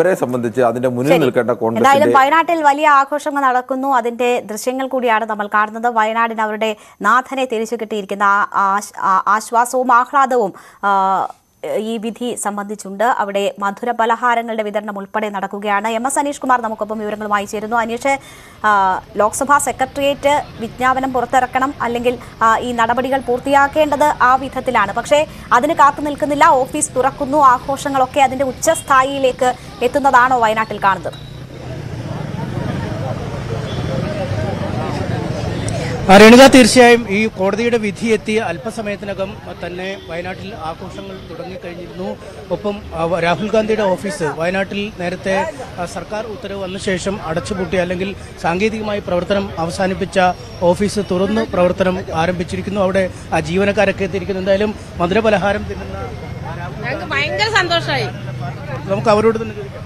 സംബന്ധിച്ച് അതിന്റെ മുന്നിൽ ശരി. നിൽക്കേണ്ട എന്തായാലും കോൺഗ്രസിന്റെ വയനാട്ടിൽ വലിയ ആഘോഷങ്ങൾ നടക്കുന്നു അതിന്റെ ദൃശ്യങ്ങൾ കൂടിയാണ് നമ്മൾ കാണുന്നത് വയനാടിന് അവരുടെ നാഥനെ തിരിച്ചു കിട്ടിയിരിക്കുന്ന ആ ആശ്- ആ- ആശ്വാസവും ആഹ്ലാദവും ആ, ഈ വിധി സംബന്ധിച്ചുണ്ട് അവിടെ മധുര പലഹാരങ്ങളുടെ വിതരണം ഉൾപ്പെടെ നടക്കുകയാണ് എം എസ് അനീഷ് കുമാർ നമുക്കൊപ്പം വിവരങ്ങളുമായി ചേരുന്നു അനീഷ് ആ, ലോക്സഭാ സെക്രട്ടേറിയറ്റ് വിജ്ഞാപനം പുറത്തിറക്കണം അല്ലെങ്കിൽ ആ, ഈ നടപടികൾ പൂർത്തിയാക്കേണ്ടത് ആ വിധത്തിലാണ് പക്ഷേ അതിന് കാത്തു നിൽക്കുന്നില്ല ഓഫീസ് തുറക്കുന്നു ആഘോഷങ്ങളൊക്കെ അതിന്റെ ഉച്ചസ്ഥായിയിലേക്ക് എത്തുന്നതാണോ വയനാട്ടിൽ കാണുന്നത് ആ, രേണുക തീർച്ചയായും ഈ കോടതിയുടെ വിധി എത്തിയ അല്പസമയത്തിനകം തന്നെ വയനാട്ടിൽ ആഘോഷങ്ങൾ തുടങ്ങിക്കഴിഞ്ഞിരുന്നു ഒപ്പം ആ, വ- രാഹുൽ ഗാന്ധിയുടെ ഓഫീസ് വയനാട്ടിൽ നേരത്തെ ആ, സർക്കാർ ഉത്തരവ് വന്ന ശേഷം അടച്ചുപൂട്ടി അല്ലെങ്കിൽ സാങ്കേതികമായി പ്രവർത്തനം അവസാനിപ്പിച്ച ഓഫീസ് തുറന്ന് പ്രവർത്തനം ആരംഭിച്ചിരിക്കുന്നു അവിടെ ആ ജീവനക്കാരൊക്കെ എത്തിയിരിക്കുന്നു എന്തായാലും മധുരപലഹാരം തിന്നുന്ന ഞങ്ങൾക്ക് ഭയങ്കര സന്തോഷമായി നമുക്ക് അവരോട് തന്നെ ചോദിക്കാം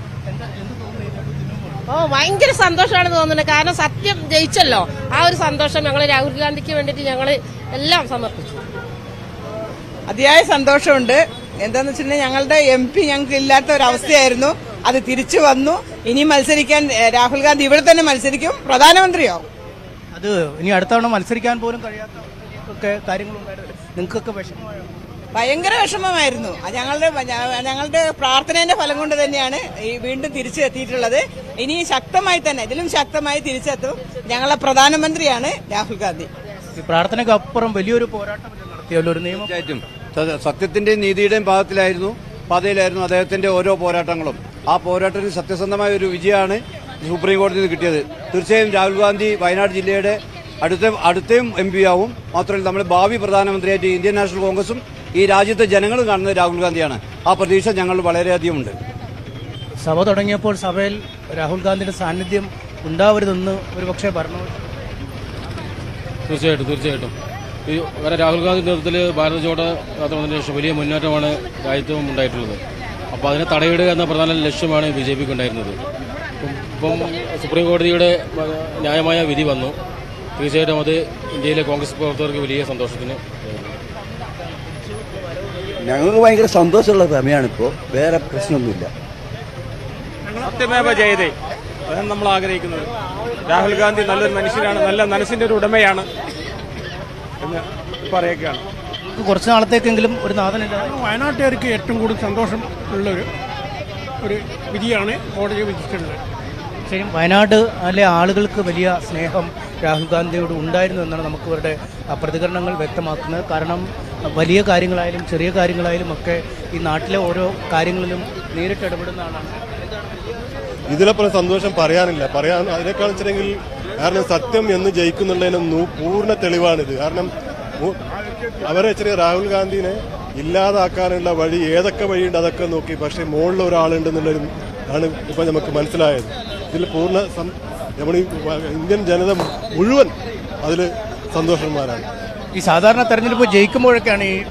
ഓ ഭയങ്കര സന്തോഷമാണ് തോന്നുന്നത് കാരണം സത്യം ജയിച്ചല്ലോ ആ ഒരു സന്തോഷം ഞങ്ങൾ രാഹുൽ ഗാന്ധിക്ക് വേണ്ടിയിട്ട് ഞങ്ങൾ എല്ലാം സമർപ്പിച്ചു അതിയായ സന്തോഷമുണ്ട് എന്താന്ന് വെച്ചിട്ടുണ്ടെങ്കിൽ ഞങ്ങളുടെ എം പി ഞങ്ങൾക്ക് ഇല്ലാത്ത ഒരു അവസ്ഥയായിരുന്നു അത് തിരിച്ചു വന്നു ഇനി മത്സരിക്കാൻ ഏഹ്, രാഹുൽ ഗാന്ധി ഇവിടെ തന്നെ മത്സരിക്കും പ്രധാനമന്ത്രിയാവും അത് ഇനി അടുത്ത തവണ മത്സരിക്കാൻ പോലും കഴിയാത്ത ഒക്കെ കാര്യങ്ങളുണ്ടായിരുന്നു നിങ്ങൾക്കൊക്കെ വിഷമമായോ ഭയങ്കര വിഷമമായിരുന്നു അത് ഞങ്ങളുടെ ഞ- ഞങ്ങളുടെ പ്രാർത്ഥനേന്റെ ഫലം കൊണ്ട് തന്നെയാണ് ഈ വീണ്ടും തിരിച്ചു എത്തിയിട്ടുള്ളത് ഇനി ശക്തമായി തന്നെ ഇതിലും ശക്തമായി തിരിച്ചെത്തും ഞങ്ങളെ പ്രധാനമന്ത്രിയാണ് രാഹുൽ ഗാന്ധി ഈ പ്രാർത്ഥനയ്ക്ക് അപ്പുറം വലിയൊരു പോരാട്ടം നടത്തിയല്ലോ ഒരു നിയമം തീർച്ചയായിട്ടും സ- സത്യത്തിന്റെയും നീതിയുടെയും ഭാഗത്തിലായിരുന്നു പാതയിലായിരുന്നു അദ്ദേഹത്തിന്റെ ഓരോ പോരാട്ടങ്ങളും ആ പോരാട്ടത്തിന് സത്യസന്ധമായ ഒരു വിജയമാണ് സുപ്രീം കോടതിയിൽ നിന്ന് കിട്ടിയത് തീർച്ചയായും രാഹുൽ ഗാന്ധി വയനാട് ജില്ലയുടെ അടുത്ത അടുത്തയും എം പി ആവും മാത്രമല്ല നമ്മുടെ ഭാവി പ്രധാനമന്ത്രിയായിട്ട് ഇന്ത്യൻ നാഷണൽ കോൺഗ്രസും ഈ രാജ്യത്തെ ജനങ്ങളും കാണുന്നത് രാഹുൽ ഗാന്ധിയാണ് ആ പ്രതീക്ഷ ഞങ്ങൾ വളരെയധികം ഉണ്ട് സഭ തുടങ്ങിയപ്പോൾ സഭയിൽ രാഹുൽ ഗാന്ധിയുടെ സാന്നിധ്യം ഉണ്ടാവരുതെന്ന് ഒരു പക്ഷേ ഭരണപക്ഷം തീർച്ചയായിട്ടും തീർച്ചയായിട്ടും ഈ വരെ രാഹുൽ ഗാന്ധി നേതൃത്വത്തിൽ ഭാരത ജോഡോ യാത്ര വന്നതിന് ശേഷം വലിയ മുന്നേറ്റമാണ് രാജ്യത്തും ഉണ്ടായിട്ടുള്ളത് അപ്പോൾ അതിനെ തടയിടുക എന്ന പ്രധാന ലക്ഷ്യമാണ് ബി ജെ പിക്ക് ഉണ്ടായിരുന്നത് ഇപ്പം ഇപ്പം സുപ്രീം കോടതിയുടെ ആ, ന്യായമായ വിധി വന്നു തീർച്ചയായിട്ടും അത് ഇന്ത്യയിലെ കോൺഗ്രസ് പ്രവർത്തകർക്ക് വലിയ സന്തോഷത്തിന് ഞങ്ങൾക്ക് ഭയങ്കര സന്തോഷമുള്ള സമയമാണിപ്പോൾ വേറെ പ്രശ്നമൊന്നുമില്ല സത്യമേവ ജയതേ അതാണ് നമ്മൾ ആഗ്രഹിക്കുന്നത് രാഹുൽ ഗാന്ധി നല്ലൊരു മനുഷ്യനാണ് നല്ല മനസ്സിന്റെ ഒരു ഉടമയാണ് എന്ന് പറയുകയാണ് കുറച്ച് നാളത്തേക്കെങ്കിലും ഒരു നാഥനില്ല വയനാട്ടുകാർക്ക് ഏറ്റവും കൂടുതൽ സന്തോഷം ഉള്ളൊരു ഒരു വിധിയാണ് കോടതി വിധിച്ചിട്ടുള്ളത് ശരി വയനാട് അല്ലെ ആളുകൾക്ക് വലിയ സ്നേഹം രാഹുൽ ഗാന്ധിയോട് ഉണ്ടായിരുന്നു എന്നാണ് നമുക്ക് ഇവരുടെ ആ, പ്രതികരണങ്ങൾ വ്യക്തമാക്കുന്നത് കാരണം വലിയ കാര്യങ്ങളായാലും ചെറിയ കാര്യങ്ങളായാലും ഒക്കെ ഈ നാട്ടിലെ ഓരോ കാര്യങ്ങളിലും നേരിട്ട് ഇടപെടുന്ന ആളാണ് ഇതിലപ്പുറം സന്തോഷം പറയാനില്ല പറയാൻ അതിനേക്കാൾ വെച്ചിട്ടുണ്ടെങ്കിൽ കാരണം സത്യം എന്ന് ജയിക്കുന്നുള്ളതിന് നൂ- പൂർണ്ണ തെളിവാണിത് കാരണം മു- അവരെ ചെറിയ രാഹുൽ ഗാന്ധിനെ ഇല്ലാതാക്കാനുള്ള വഴി ഏതൊക്കെ വഴിയുണ്ട് അതൊക്കെ നോക്കി പക്ഷേ മുകളിൽ ഒരാളുണ്ടെന്നുള്ളൊരു ആണ് ഇപ്പം നമുക്ക് മനസ്സിലായത് ഇതിൽ പൂർണ്ണ സം- നമ്മുടെ ഈ വ- ഇന്ത്യൻ ജനത മുഴുവൻ അതിൽ സന്തോഷന്മാരാണ് ഈ സാധാരണ തെരഞ്ഞെടുപ്പ് ജയിക്കുമ്പോഴൊക്കെയാണ് ഈ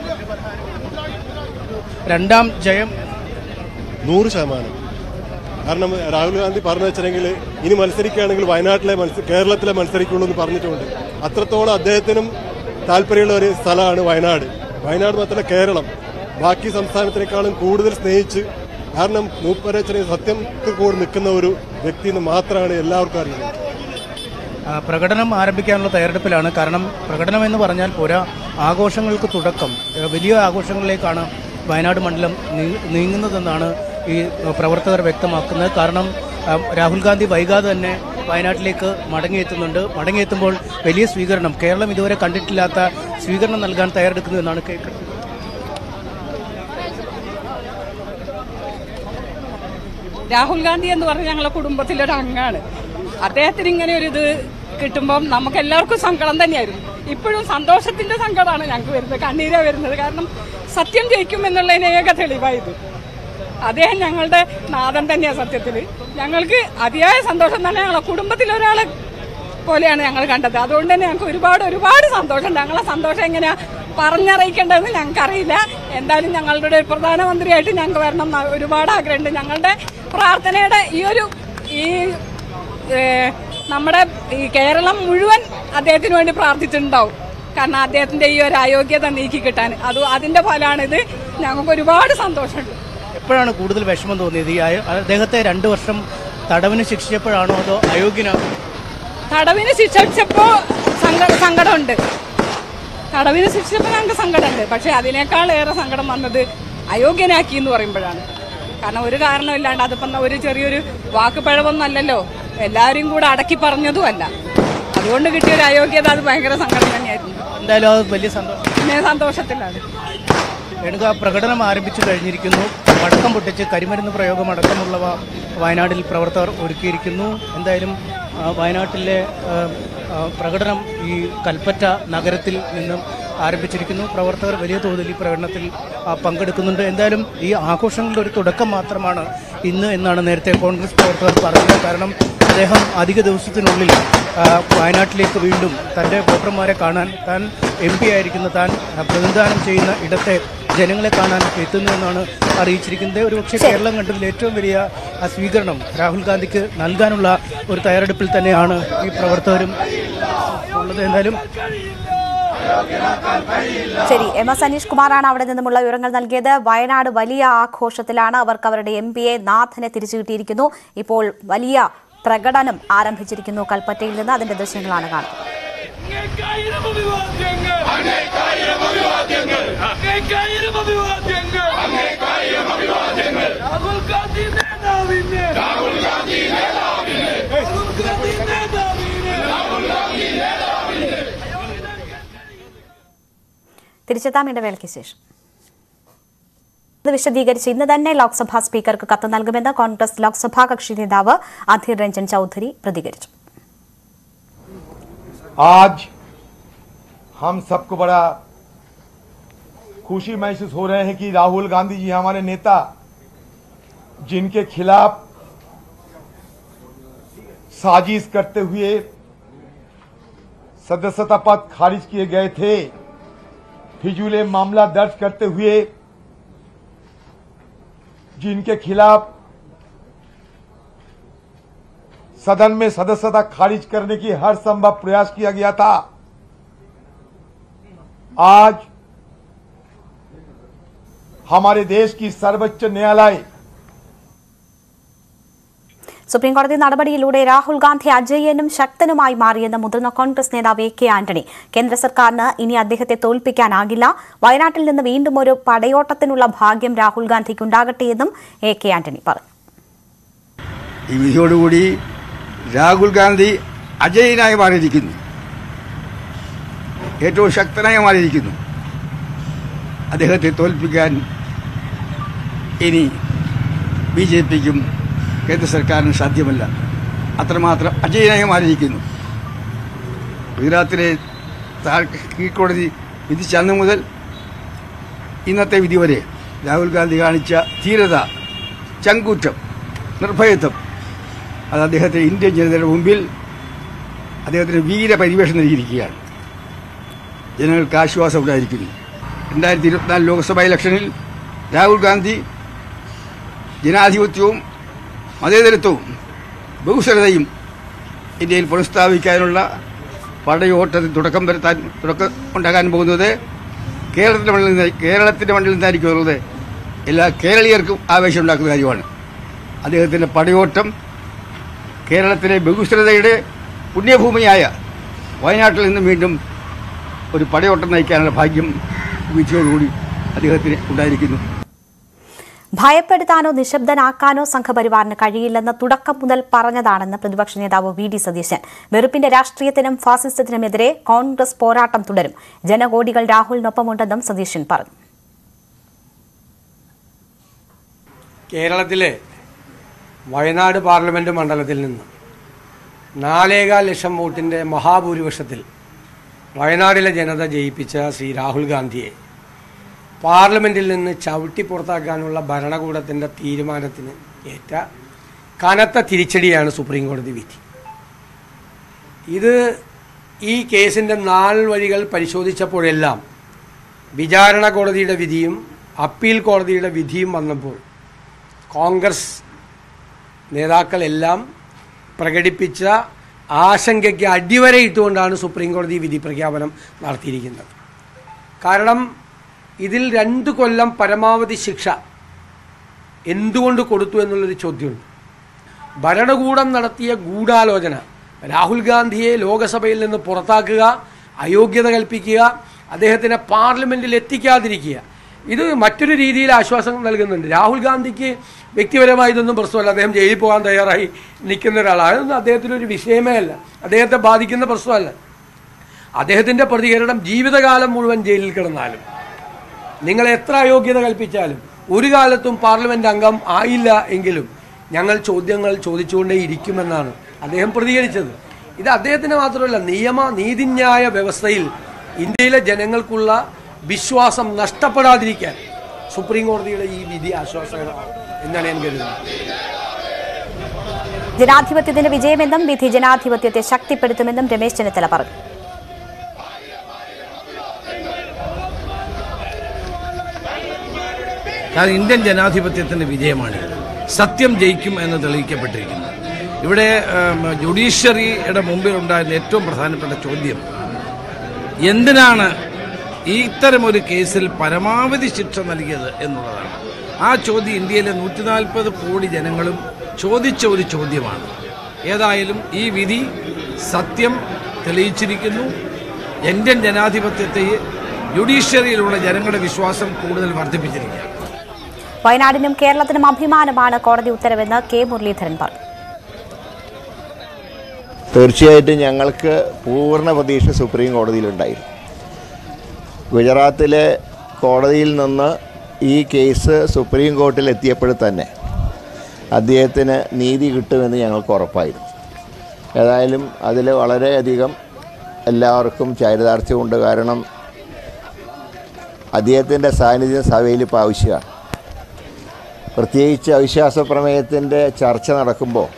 രണ്ടാം ജയം നൂറ് ശതമാനം കാരണം രാഹുൽ ഗാന്ധി പറഞ്ഞു വെച്ചിട്ടുണ്ടെങ്കിൽ ഇനി മത്സരിക്കുകയാണെങ്കിൽ വയനാട്ടിലെ മത്സ കേരളത്തിലെ മത്സരിക്കുള്ളൂ എന്ന് പറഞ്ഞിട്ടുണ്ട് അത്രത്തോളം അദ്ദേഹത്തിനും താല്പര്യമുള്ള ഒരു സ്ഥലമാണ് വയനാട് വയനാട് മാത്രമല്ല കേരളം ബാക്കി സംസ്ഥാനത്തിനേക്കാളും കൂടുതൽ സ്നേഹിച്ച് കാരണം മൂപ്പരെ ചെറിയ സത്യത്തിൽ കൂടെ നിൽക്കുന്ന ഒരു വ്യക്തി എന്ന് മാത്രമാണ് എല്ലാവർക്കും അറിയുന്നത് ആ, പ്രകടനം ആരംഭിക്കാനുള്ള തയ്യാറെടുപ്പിലാണ് കാരണം പ്രകടനം എന്ന് പറഞ്ഞാൽ പോരാ ആഘോഷങ്ങൾക്ക് തുടക്കം ഏ, വലിയ ആഘോഷങ്ങളിലേക്കാണ് വയനാട് മണ്ഡലം നീ- നീങ്ങുന്നതെന്നാണ് ഈ ഏ, പ്രവർത്തകർ വ്യക്തമാക്കുന്നത് കാരണം ആ, രാഹുൽ ഗാന്ധി വൈകാതെ തന്നെ വയനാട്ടിലേക്ക് മടങ്ങിയെത്തുന്നുണ്ട് മടങ്ങിയെത്തുമ്പോൾ വലിയ സ്വീകരണം കേരളം ഇതുവരെ കണ്ടിട്ടില്ലാത്ത സ്വീകരണം നൽകാൻ തയ്യാറെടുക്കുന്നു എന്നാണ് കേൾക്കുന്നത് രാഹുൽ ഗാന്ധി എന്ന് പറഞ്ഞ ഞങ്ങളെ കുടുംബത്തിലൊരു അംഗമാണ് അദ്ദേഹത്തിന് ഇങ്ങനെ ഒരു ഇത് കിട്ടുമ്പം നമുക്ക് എല്ലാവർക്കും സങ്കടം തന്നെയായിരുന്നു ഇപ്പോഴും സന്തോഷത്തിന്റെ സങ്കടമാണ് ഞങ്ങൾക്ക് വരുന്നത് കണ്ണീരാ വരുന്നത് കാരണം സത്യം ജയിക്കും എന്നുള്ളതിന് ഏക തെളിവായത് അദ്ദേഹം ഞങ്ങളുടെ നാഥൻ തന്നെയാണ് സത്യത്തിൽ ഞങ്ങൾക്ക് അതിയായ സന്തോഷം തന്നെ ഞങ്ങളെ കുടുംബത്തിലൊരാളെ പോലെയാണ് ഞങ്ങൾ കണ്ടത് അതുകൊണ്ട് തന്നെ ഞങ്ങൾക്ക് ഒരുപാട് ഒരുപാട് സന്തോഷമുണ്ട് ഞങ്ങളെ സന്തോഷം എങ്ങനെയാ പറഞ്ഞറിയിക്കേണ്ടതെന്ന് ഞങ്ങൾക്കറിയില്ല എന്തായാലും ഞങ്ങളുടെ ഒരു പ്രധാനമന്ത്രിയായിട്ട് ഞങ്ങൾക്ക് വരണം എന്ന് ഒരുപാട് ആഗ്രഹമുണ്ട് ഞങ്ങളുടെ പ്രാർത്ഥനയുടെ ഈ ഒരു ഈ ഏ, നമ്മുടെ ഈ കേരളം മുഴുവൻ അദ്ദേഹത്തിന് വേണ്ടി പ്രാർത്ഥിച്ചിട്ടുണ്ടാവും കാരണം അദ്ദേഹത്തിന്റെ ഈ ഒരു അയോഗ്യത നീക്കി കിട്ടാൻ അത് അതിന്റെ ഫലമാണിത് ഞങ്ങൾക്ക് ഒരുപാട് സന്തോഷമുണ്ട് എപ്പോഴാണ് കൂടുതൽ വിഷമം തോന്നിയത് ഈ അയ- അദ്ദേഹത്തെ രണ്ട് വർഷം തടവിന് ശിക്ഷിച്ചപ്പോഴാണോ അതോ അയോഗ്യനാണോ തടവിന് ശിക്ഷിച്ചപ്പോ സങ്ക- സങ്കടമുണ്ട് തടവിന് ശിക്ഷിച്ചപ്പോൾ ഞങ്ങൾക്ക് സങ്കടമുണ്ട് പക്ഷെ അതിനേക്കാൾ ഏറെ സങ്കടം വന്നത് അയോഗ്യനാക്കി എന്ന് പറയുമ്പോഴാണ് കാരണം ഒരു കാരണമില്ലാണ്ട് അതിപ്പം ഒരു ചെറിയൊരു വാക്ക് പിഴവൊന്നും അല്ലല്ലോ എല്ലാവരും കൂടെ അടക്കി പറഞ്ഞതും അല്ല അതുകൊണ്ട് കിട്ടിയ ഒരു അയോഗ്യത അത് ഭയങ്കര സങ്കടം തന്നെയായിരുന്നു എന്തായാലും അത് വലിയ സന്തോഷം പിന്നെ സന്തോഷത്തിലാണ് രേണുക പ്രകടനം ആരംഭിച്ചു കഴിഞ്ഞിരിക്കുന്നു പടക്കം പൊട്ടിച്ച് കരിമരുന്ന് പ്രയോഗം അടക്കമുള്ളവ വയനാട്ടിൽ പ്രവർത്തകർ ഒരുക്കിയിരിക്കുന്നു എന്തായാലും ആ, വയനാട്ടിലെ ആ, ആ, പ്രകടനം ഈ കൽപ്പറ്റ നഗരത്തിൽ നിന്നും ആരംഭിച്ചിരിക്കുന്നു പ്രവർത്തകർ വലിയ തോതിൽ ഈ പ്രകടനത്തിൽ ആ, പങ്കെടുക്കുന്നുണ്ട് എന്തായാലും ഈ ആഘോഷങ്ങളുടെ ഒരു തുടക്കം മാത്രമാണ് ഇന്ന് എന്നാണ് നേരത്തെ കോൺഗ്രസ് പ്രവർത്തകർ പറഞ്ഞത് കാരണം അദ്ദേഹം അധിക ദിവസത്തിനുള്ളിൽ ആ, വയനാട്ടിലേക്ക് വീണ്ടും തൻ്റെ വോട്ടർമാരെ കാണാൻ താൻ എം പി ആയിരിക്കുന്ന താൻ ആ, പ്രതിനിധാനം ചെയ്യുന്ന ഇടത്തെ ജനങ്ങളെ കാണാൻ എത്തുന്നു എന്നാണ് അറിയിച്ചിരിക്കുന്നത് ഒരുപക്ഷെ കേരളം കണ്ടതിൽ ഏറ്റവും വലിയ ആ, സ്വീകരണം രാഹുൽ ഗാന്ധിക്ക് നൽകാനുള്ള ഒരു തയ്യാറെടുപ്പിൽ തന്നെയാണ് ഈ പ്രവർത്തകരും ഉള്ളത് എന്തായാലും ശരി എം എസ് അനീഷ് കുമാറാണ് അവിടെ നിന്നുമുള്ള വിവരങ്ങൾ നൽകിയത് വയനാട് വലിയ ആഘോഷത്തിലാണ് അവർക്ക് അവരുടെ എം പിയെ നാഥനെ തിരിച്ചു കിട്ടിയിരിക്കുന്നു ഇപ്പോൾ വലിയ പ്രകടനം ആരംഭിച്ചിരിക്കുന്നു കൽപ്പറ്റയിൽ നിന്ന് അതിന്റെ ദൃശ്യങ്ങളാണ് കാണുന്നത് തിരിച്ചെത്താം ഇടവേളയ്ക്ക് ശേഷം ഇത് വിശദീകരിച്ച് ഇന്ന് തന്നെ ലോക്സഭാ സ്പീക്കർക്ക് കത്ത് നൽകുമെന്ന് കോൺഗ്രസ് ലോക്സഭാ കക്ഷി നേതാവ് അധീർ രഞ്ജൻ ചൌധരി പ്രതികരിച്ചു आज हम सबको बड़ा खुशी महसूस हो रहे हैं कि राहुल गांधी जी हमारे नेता जिनके खिलाफ साजिश करते हुए सदस्यता पद खारिज किए गए थे फिजूले मामला दर्ज करते हुए जिनके खिलाफ सदन में सदस्यता खारिज करने की हर संभव प्रयास किया गया था आज हमारे देश की सर्वोच्च न्यायालय സുപ്രീംകോടതി നടപടിയിലൂടെ രാഹുൽ ഗാന്ധി അജയ്യനും ശക്തനുമായി മാറിയെന്ന് മുതിർന്ന കോൺഗ്രസ് നേതാവ് എ കെ ആന്റണി കേന്ദ്ര സർക്കാരിന് ഇനി അദ്ദേഹത്തെ തോൽപ്പിക്കാനാകില്ല വയനാട്ടിൽ നിന്ന് വീണ്ടും ഒരു പടയോട്ടത്തിനുള്ള ഭാഗ്യം രാഹുൽ ഗാന്ധിക്ക് ഉണ്ടാകട്ടെയെന്നും എ കെ ആന്റണി പറഞ്ഞു ഈ വിധിയോടുകൂടി രാഹുൽ ഗാന്ധി അജയനായി മാറിയിരിക്കുന്നു ഏറ്റവും ശക്തനായി മാറിയിരിക്കുന്നു അദ്ദേഹത്തെ തോൽപ്പിക്കാൻ ഇനി ബി ജെ പിക്കും കേന്ദ്ര സർക്കാരിനും സാധ്യമല്ല അത്രമാത്രം അജയനായി മാറിയിരിക്കുന്നു ഗുജറാത്തിലെ താഴ് കീഴ്ക്കോടതി വിധിച്ച അന്ന് മുതൽ ഇന്നത്തെ വിധി വരെ രാഹുൽ ഗാന്ധി കാണിച്ച ധീരത ചങ്കൂറ്റം നിർഭയത്വം അത് അദ്ദേഹത്തെ ഇന്ത്യൻ ജനതയുടെ മുമ്പിൽ അദ്ദേഹത്തിന് വീര പരിവേഷം നൽകിയിരിക്കുകയാണ് ജനങ്ങൾക്ക് ആശ്വാസം ഉണ്ടായിരിക്കുന്നു രണ്ടായിരത്തി ഇരുപത്തിനാല് ലോക്സഭാ ഇലക്ഷനിൽ രാഹുൽ ഗാന്ധി ജനാധിപത്യവും മതേതരത്വവും ബഹുസ്വരതയും ഇന്ത്യയിൽ പുനഃസ്ഥാപിക്കാനുള്ള പടയോട്ടത്തിൽ തുടക്കം വരുത്താൻ തുടക്കം ഉണ്ടാകാൻ പോകുന്നത് കേരളത്തിൻ്റെ മണ്ണിൽ നിന്ന് കേരളത്തിൻ്റെ മണ്ണിൽ നിന്നായിരിക്കും എന്നുള്ളത് എല്ലാ കേരളീയർക്കും ആവേശം ഉണ്ടാക്കുന്ന കാര്യമാണ് അദ്ദേഹത്തിൻ്റെ പടയോട്ടം കേരളത്തിലെ ബഹുസ്വരതയുടെ പുണ്യഭൂമിയായ വയനാട്ടിൽ നിന്നും വീണ്ടും ഒരു പടയോട്ടം നയിക്കാനുള്ള ഭാഗ്യം വിധിയോടുകൂടി അദ്ദേഹത്തിന് ഉണ്ടായിരിക്കുന്നു ഭയപ്പെടുത്താനോ നിശബ്ദനാക്കാനോ സംഘപരിവാറിന് കഴിയില്ലെന്ന് തുടക്കം മുതൽ പറഞ്ഞതാണെന്ന് പ്രതിപക്ഷ നേതാവ് വി ഡി സതീശൻ വെറുപ്പിന്റെ രാഷ്ട്രീയത്തിനും ഫാസിസത്തിനുമെതിരെ കോൺഗ്രസ് പോരാട്ടം തുടരും ജനകോടികൾ രാഹുലിനൊപ്പമുണ്ടെന്നും സതീശൻ പറഞ്ഞു കേരളത്തിലെ വയനാട് പാർലമെൻറ്റ് മണ്ഡലത്തിൽ നിന്ന് നാലേകാൽ ലക്ഷം വോട്ടിൻ്റെ മഹാഭൂരിപക്ഷത്തിൽ വയനാടിലെ ജനത ജയിപ്പിച്ച ശ്രീ രാഹുൽ ഗാന്ധിയെ പാർലമെൻറ്റിൽ നിന്ന് ചവിട്ടി പുറത്താക്കാനുള്ള ഭരണകൂടത്തിൻ്റെ തീരുമാനത്തിന് ഏറ്റ കനത്ത തിരിച്ചടിയാണ് സുപ്രീം കോടതി വിധി ഇത് ഈ കേസിൻ്റെ നാൾ വഴികൾ പരിശോധിച്ചപ്പോഴെല്ലാം വിചാരണ കോടതിയുടെ വിധിയും അപ്പീൽ കോടതിയുടെ വിധിയും വന്നപ്പോൾ കോൺഗ്രസ് നേതാക്കളെല്ലാം പ്രകടിപ്പിച്ച ആശങ്കയ്ക്ക് അടിവരയിട്ടുകൊണ്ടാണ് സുപ്രീം കോടതി വിധി പ്രഖ്യാപനം നടത്തിയിരിക്കുന്നത് കാരണം ഇതിൽ രണ്ട് കൊല്ലം പരമാവധി ശിക്ഷ എന്തുകൊണ്ട് കൊടുത്തു എന്നുള്ളൊരു ചോദ്യമുണ്ട് ഭരണകൂടം നടത്തിയ ഗൂഢാലോചന രാഹുൽ ഗാന്ധിയെ ലോകസഭയിൽ നിന്ന് പുറത്താക്കുക അയോഗ്യത കൽപ്പിക്കുക അദ്ദേഹത്തിനെ പാർലമെന്റിൽ എത്തിക്കാതിരിക്കുക ഇത് മറ്റൊരു രീതിയിൽ ആശ്വാസം നൽകുന്നുണ്ട് രാഹുൽ ഗാന്ധിക്ക് വ്യക്തിപരമായി ഇതൊന്നും പ്രശ്നമല്ല അദ്ദേഹം ജയിലിൽ പോകാൻ തയ്യാറായി നിൽക്കുന്ന ഒരാളാണ് അതൊന്നും അദ്ദേഹത്തിനൊരു വിഷയമേ അല്ല അദ്ദേഹത്തെ ബാധിക്കുന്ന പ്രശ്നമല്ല അദ്ദേഹത്തിൻ്റെ പ്രതികരണം ജീവിതകാലം മുഴുവൻ ജയിലിൽ കിടന്നാലും നിങ്ങൾ എത്ര അയോഗ്യത കൽപ്പിച്ചാലും ഒരു കാലത്തും പാർലമെന്റ് അംഗം ആയില്ല എങ്കിലും ഞങ്ങൾ ചോദ്യങ്ങൾ ചോദിച്ചുകൊണ്ടേ ഇരിക്കുമെന്നാണ് അദ്ദേഹം പ്രതികരിച്ചത് ഇത് അദ്ദേഹത്തിന് മാത്രമല്ല നിയമ നീതിന്യായ വ്യവസ്ഥയിൽ ഇന്ത്യയിലെ ജനങ്ങൾക്കുള്ള വിശ്വാസം നഷ്ടപ്പെടാതിരിക്കാൻ സുപ്രീം കോടതിയുടെ ഈ വിധി ആശ്വാസകരമാണ് എന്നാണ് ഞാൻ കരുതുന്നത് ജനാധിപത്യത്തിന്റെ വിജയമെന്നും വിധി ജനാധിപത്യത്തെ ശക്തിപ്പെടുത്തുമെന്നും രമേശ് ചെന്നിത്തല പറഞ്ഞു കാരണം ഇന്ത്യൻ ജനാധിപത്യത്തിന്റെ വിജയമാണ് സത്യം ജയിക്കും എന്ന് തെളിയിക്കപ്പെട്ടിരിക്കുന്നു ഇവിടെ ഉം, ജുഡീഷ്യറിയുടെ മുമ്പിൽ ഉണ്ടായിരുന്ന ഏറ്റവും പ്രധാനപ്പെട്ട ചോദ്യം എന്തിനാണ് ഈ ഇത്തരമൊരു കേസിൽ പരമാവധി ശിക്ഷ നൽകിയത് എന്നുള്ളതാണ് ആ ചോദ്യം ഇന്ത്യയിലെ നൂറ്റി നാൽപ്പത് കോടി ജനങ്ങളും ചോദിച്ച ഒരു ചോദ്യമാണ് ഏതായാലും ഈ വിധി സത്യം തെളിയിച്ചിരിക്കുന്നു ഇന്ത്യൻ ജനാധിപത്യത്തെ ജുഡീഷ്യറിയിലുള്ള ജനങ്ങളുടെ വിശ്വാസം കൂടുതൽ വർദ്ധിപ്പിച്ചിരിക്കുകയാണ് വയനാടിനും കേരളത്തിനും അഭിമാനമാണ് കോടതി ഉത്തരവെന്ന് കെ മുരളീധരൻ പറഞ്ഞു തീർച്ചയായിട്ടും ഞങ്ങൾക്ക് പൂർണ്ണ പ്രതീക്ഷ സുപ്രീം കോടതിയിലുണ്ടായിരുന്നു ഗുജറാത്തിലെ കോടതിയിൽ നിന്ന് ഈ കേസ് സുപ്രീം കോർട്ടിൽ എത്തിയപ്പോൾ തന്നെ അദ്ദേഹത്തിന് നീതി കിട്ടുമെന്ന് ഞങ്ങൾക്ക് ഉറപ്പായിരുന്നു ഏതായാലും അതിൽ വളരെയധികം എല്ലാവർക്കും ചാരിതാർത്ഥ്യമുണ്ട് കാരണം അദ്ദേഹത്തിൻ്റെ സാന്നിധ്യം സഭയിൽ ഇപ്പോൾ ആവശ്യമാണ് പ്രത്യേകിച്ച് അവിശ്വാസ പ്രമേയത്തിൻ്റെ ചർച്ച നടക്കുമ്പോൾ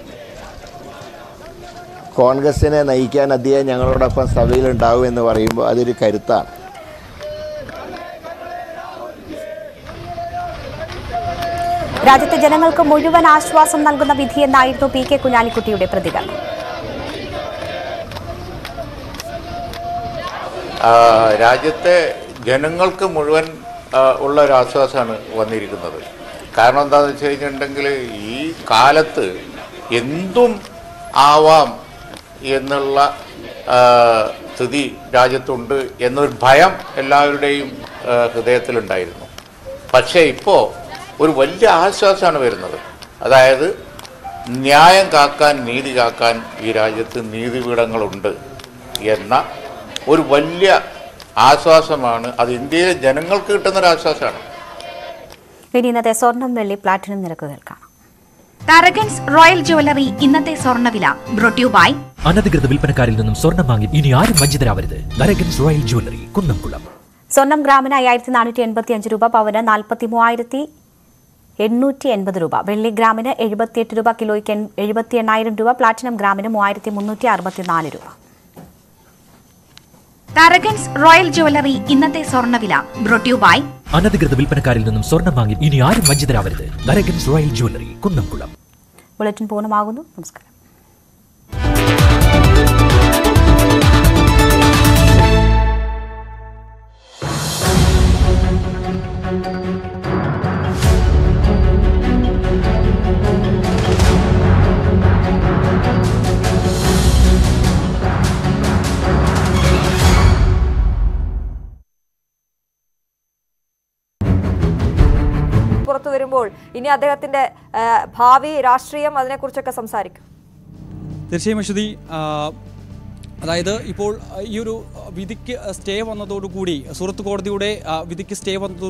കോൺഗ്രസിനെ നയിക്കാൻ അദ്ദേഹം ഞങ്ങളോടൊപ്പം സഭയിലുണ്ടാവും എന്ന് പറയുമ്പോൾ അതൊരു കരുത്താണ് രാജ്യത്തെ ജനങ്ങൾക്ക് മുഴുവൻ ആശ്വാസം നൽകുന്ന വിധിയെന്നായിരുന്നു പി കെ കുഞ്ഞാലിക്കുട്ടിയുടെ പ്രതികരണം ആ, രാജ്യത്തെ ജനങ്ങൾക്ക് മുഴുവൻ ആ, ഉള്ള ഒരു ആശ്വാസമാണ് വന്നിരിക്കുന്നത് കാരണം എന്താണെന്ന് വെച്ച് കഴിഞ്ഞിട്ടുണ്ടെങ്കിൽ ഈ കാലത്ത് എന്തും ആവാം എന്നുള്ള ആ, സ്ഥിതി രാജ്യത്തുണ്ട് എന്നൊരു ഭയം എല്ലാവരുടെയും ആ, ഹൃദയത്തിലുണ്ടായിരുന്നു പക്ഷേ ഇപ്പോൾ ഒരു വലിയ ആശ്വാസമാണ് വരുന്നത് അതായത് ന്യായം കാക്കാൻ നീതി കാക്കാൻ ഈ രാജ്യത്ത് നീതിപീഠങ്ങളുണ്ട് എന്ന ഒരു വലിയ ആശ്വാസമാണ് അത് ഇന്ത്യയിലെ ജനങ്ങൾക്ക് കിട്ടുന്ന ഒരു ആശ്വാസമാണ് ഇനി ഇന്നത്തെ സ്വർണം വെള്ളി പ്ലാറ്റിനം നിരക്കുകൾ കാണാം തരകൻസ് റോയൽ ജ്വല്ലറി ഇന്നത്തെ സ്വർണ്ണവില ബ്രോട്യൂ ബൈ അനധികൃത വിൽപ്പനക്കാരിൽ നിന്നും സ്വർണം വാങ്ങി ഇനി ആരും വഞ്ചിതരാവരുത് നരകൻസ് റോയൽ ജ്വല്ലറി കുന്നംകുളം സ്വർണം ഗ്രാമിന് അയ്യായിരത്തി നാനൂറ്റി എൺപത്തി അഞ്ച് രൂപ പവന് നാൽപ്പത്തി മൂവായിരത്തി എണ്ണൂറ്റി എൺപത് രൂപ വെള്ളി ഗ്രാമിന് എഴുപത്തിയെട്ട് രൂപ കിലോയ്ക്ക് എൺ- എഴുപത്തി എണ്ണായിരം രൂപ പ്ലാറ്റിനം ഗ്രാമിന് മൂവായിരത്തി മുന്നൂറ്റി അറുപത്തിനാല് രൂപ തരകൻസ് റോയൽ ജ്വല്ലറി ഇന്നത്തെ സ്വർണ്ണവില ബ്രോട്യൂ ബൈ അനധികൃത വിൽപ്പനക്കാരിൽ നിന്നും സ്വർണം വാങ്ങി ഇനി ആരും വഞ്ചിതരാവരുത് Narakans royal jewellery Kunnamkulam bulletin പൂർണ്ണമാകുന്നു നമസ്കാരം പുറത്തു വരുമ്പോൾ ഇനി അദ്ദേഹത്തിന്റെ ആ, ഭാവി രാഷ്ട്രീയം അതിനെക്കുറിച്ചൊക്കെ സംസാരിക്കും തീർച്ചയായും അശ്വതി ആ, അതായത് ഇപ്പോൾ ഈ ഒരു വിധിക്ക് സ്റ്റേ വന്നതോടുകൂടി സൂറത്ത് കോടതിയുടെ ആ, വിധിക്ക് സ്റ്റേ വന്നതോടുകൂടി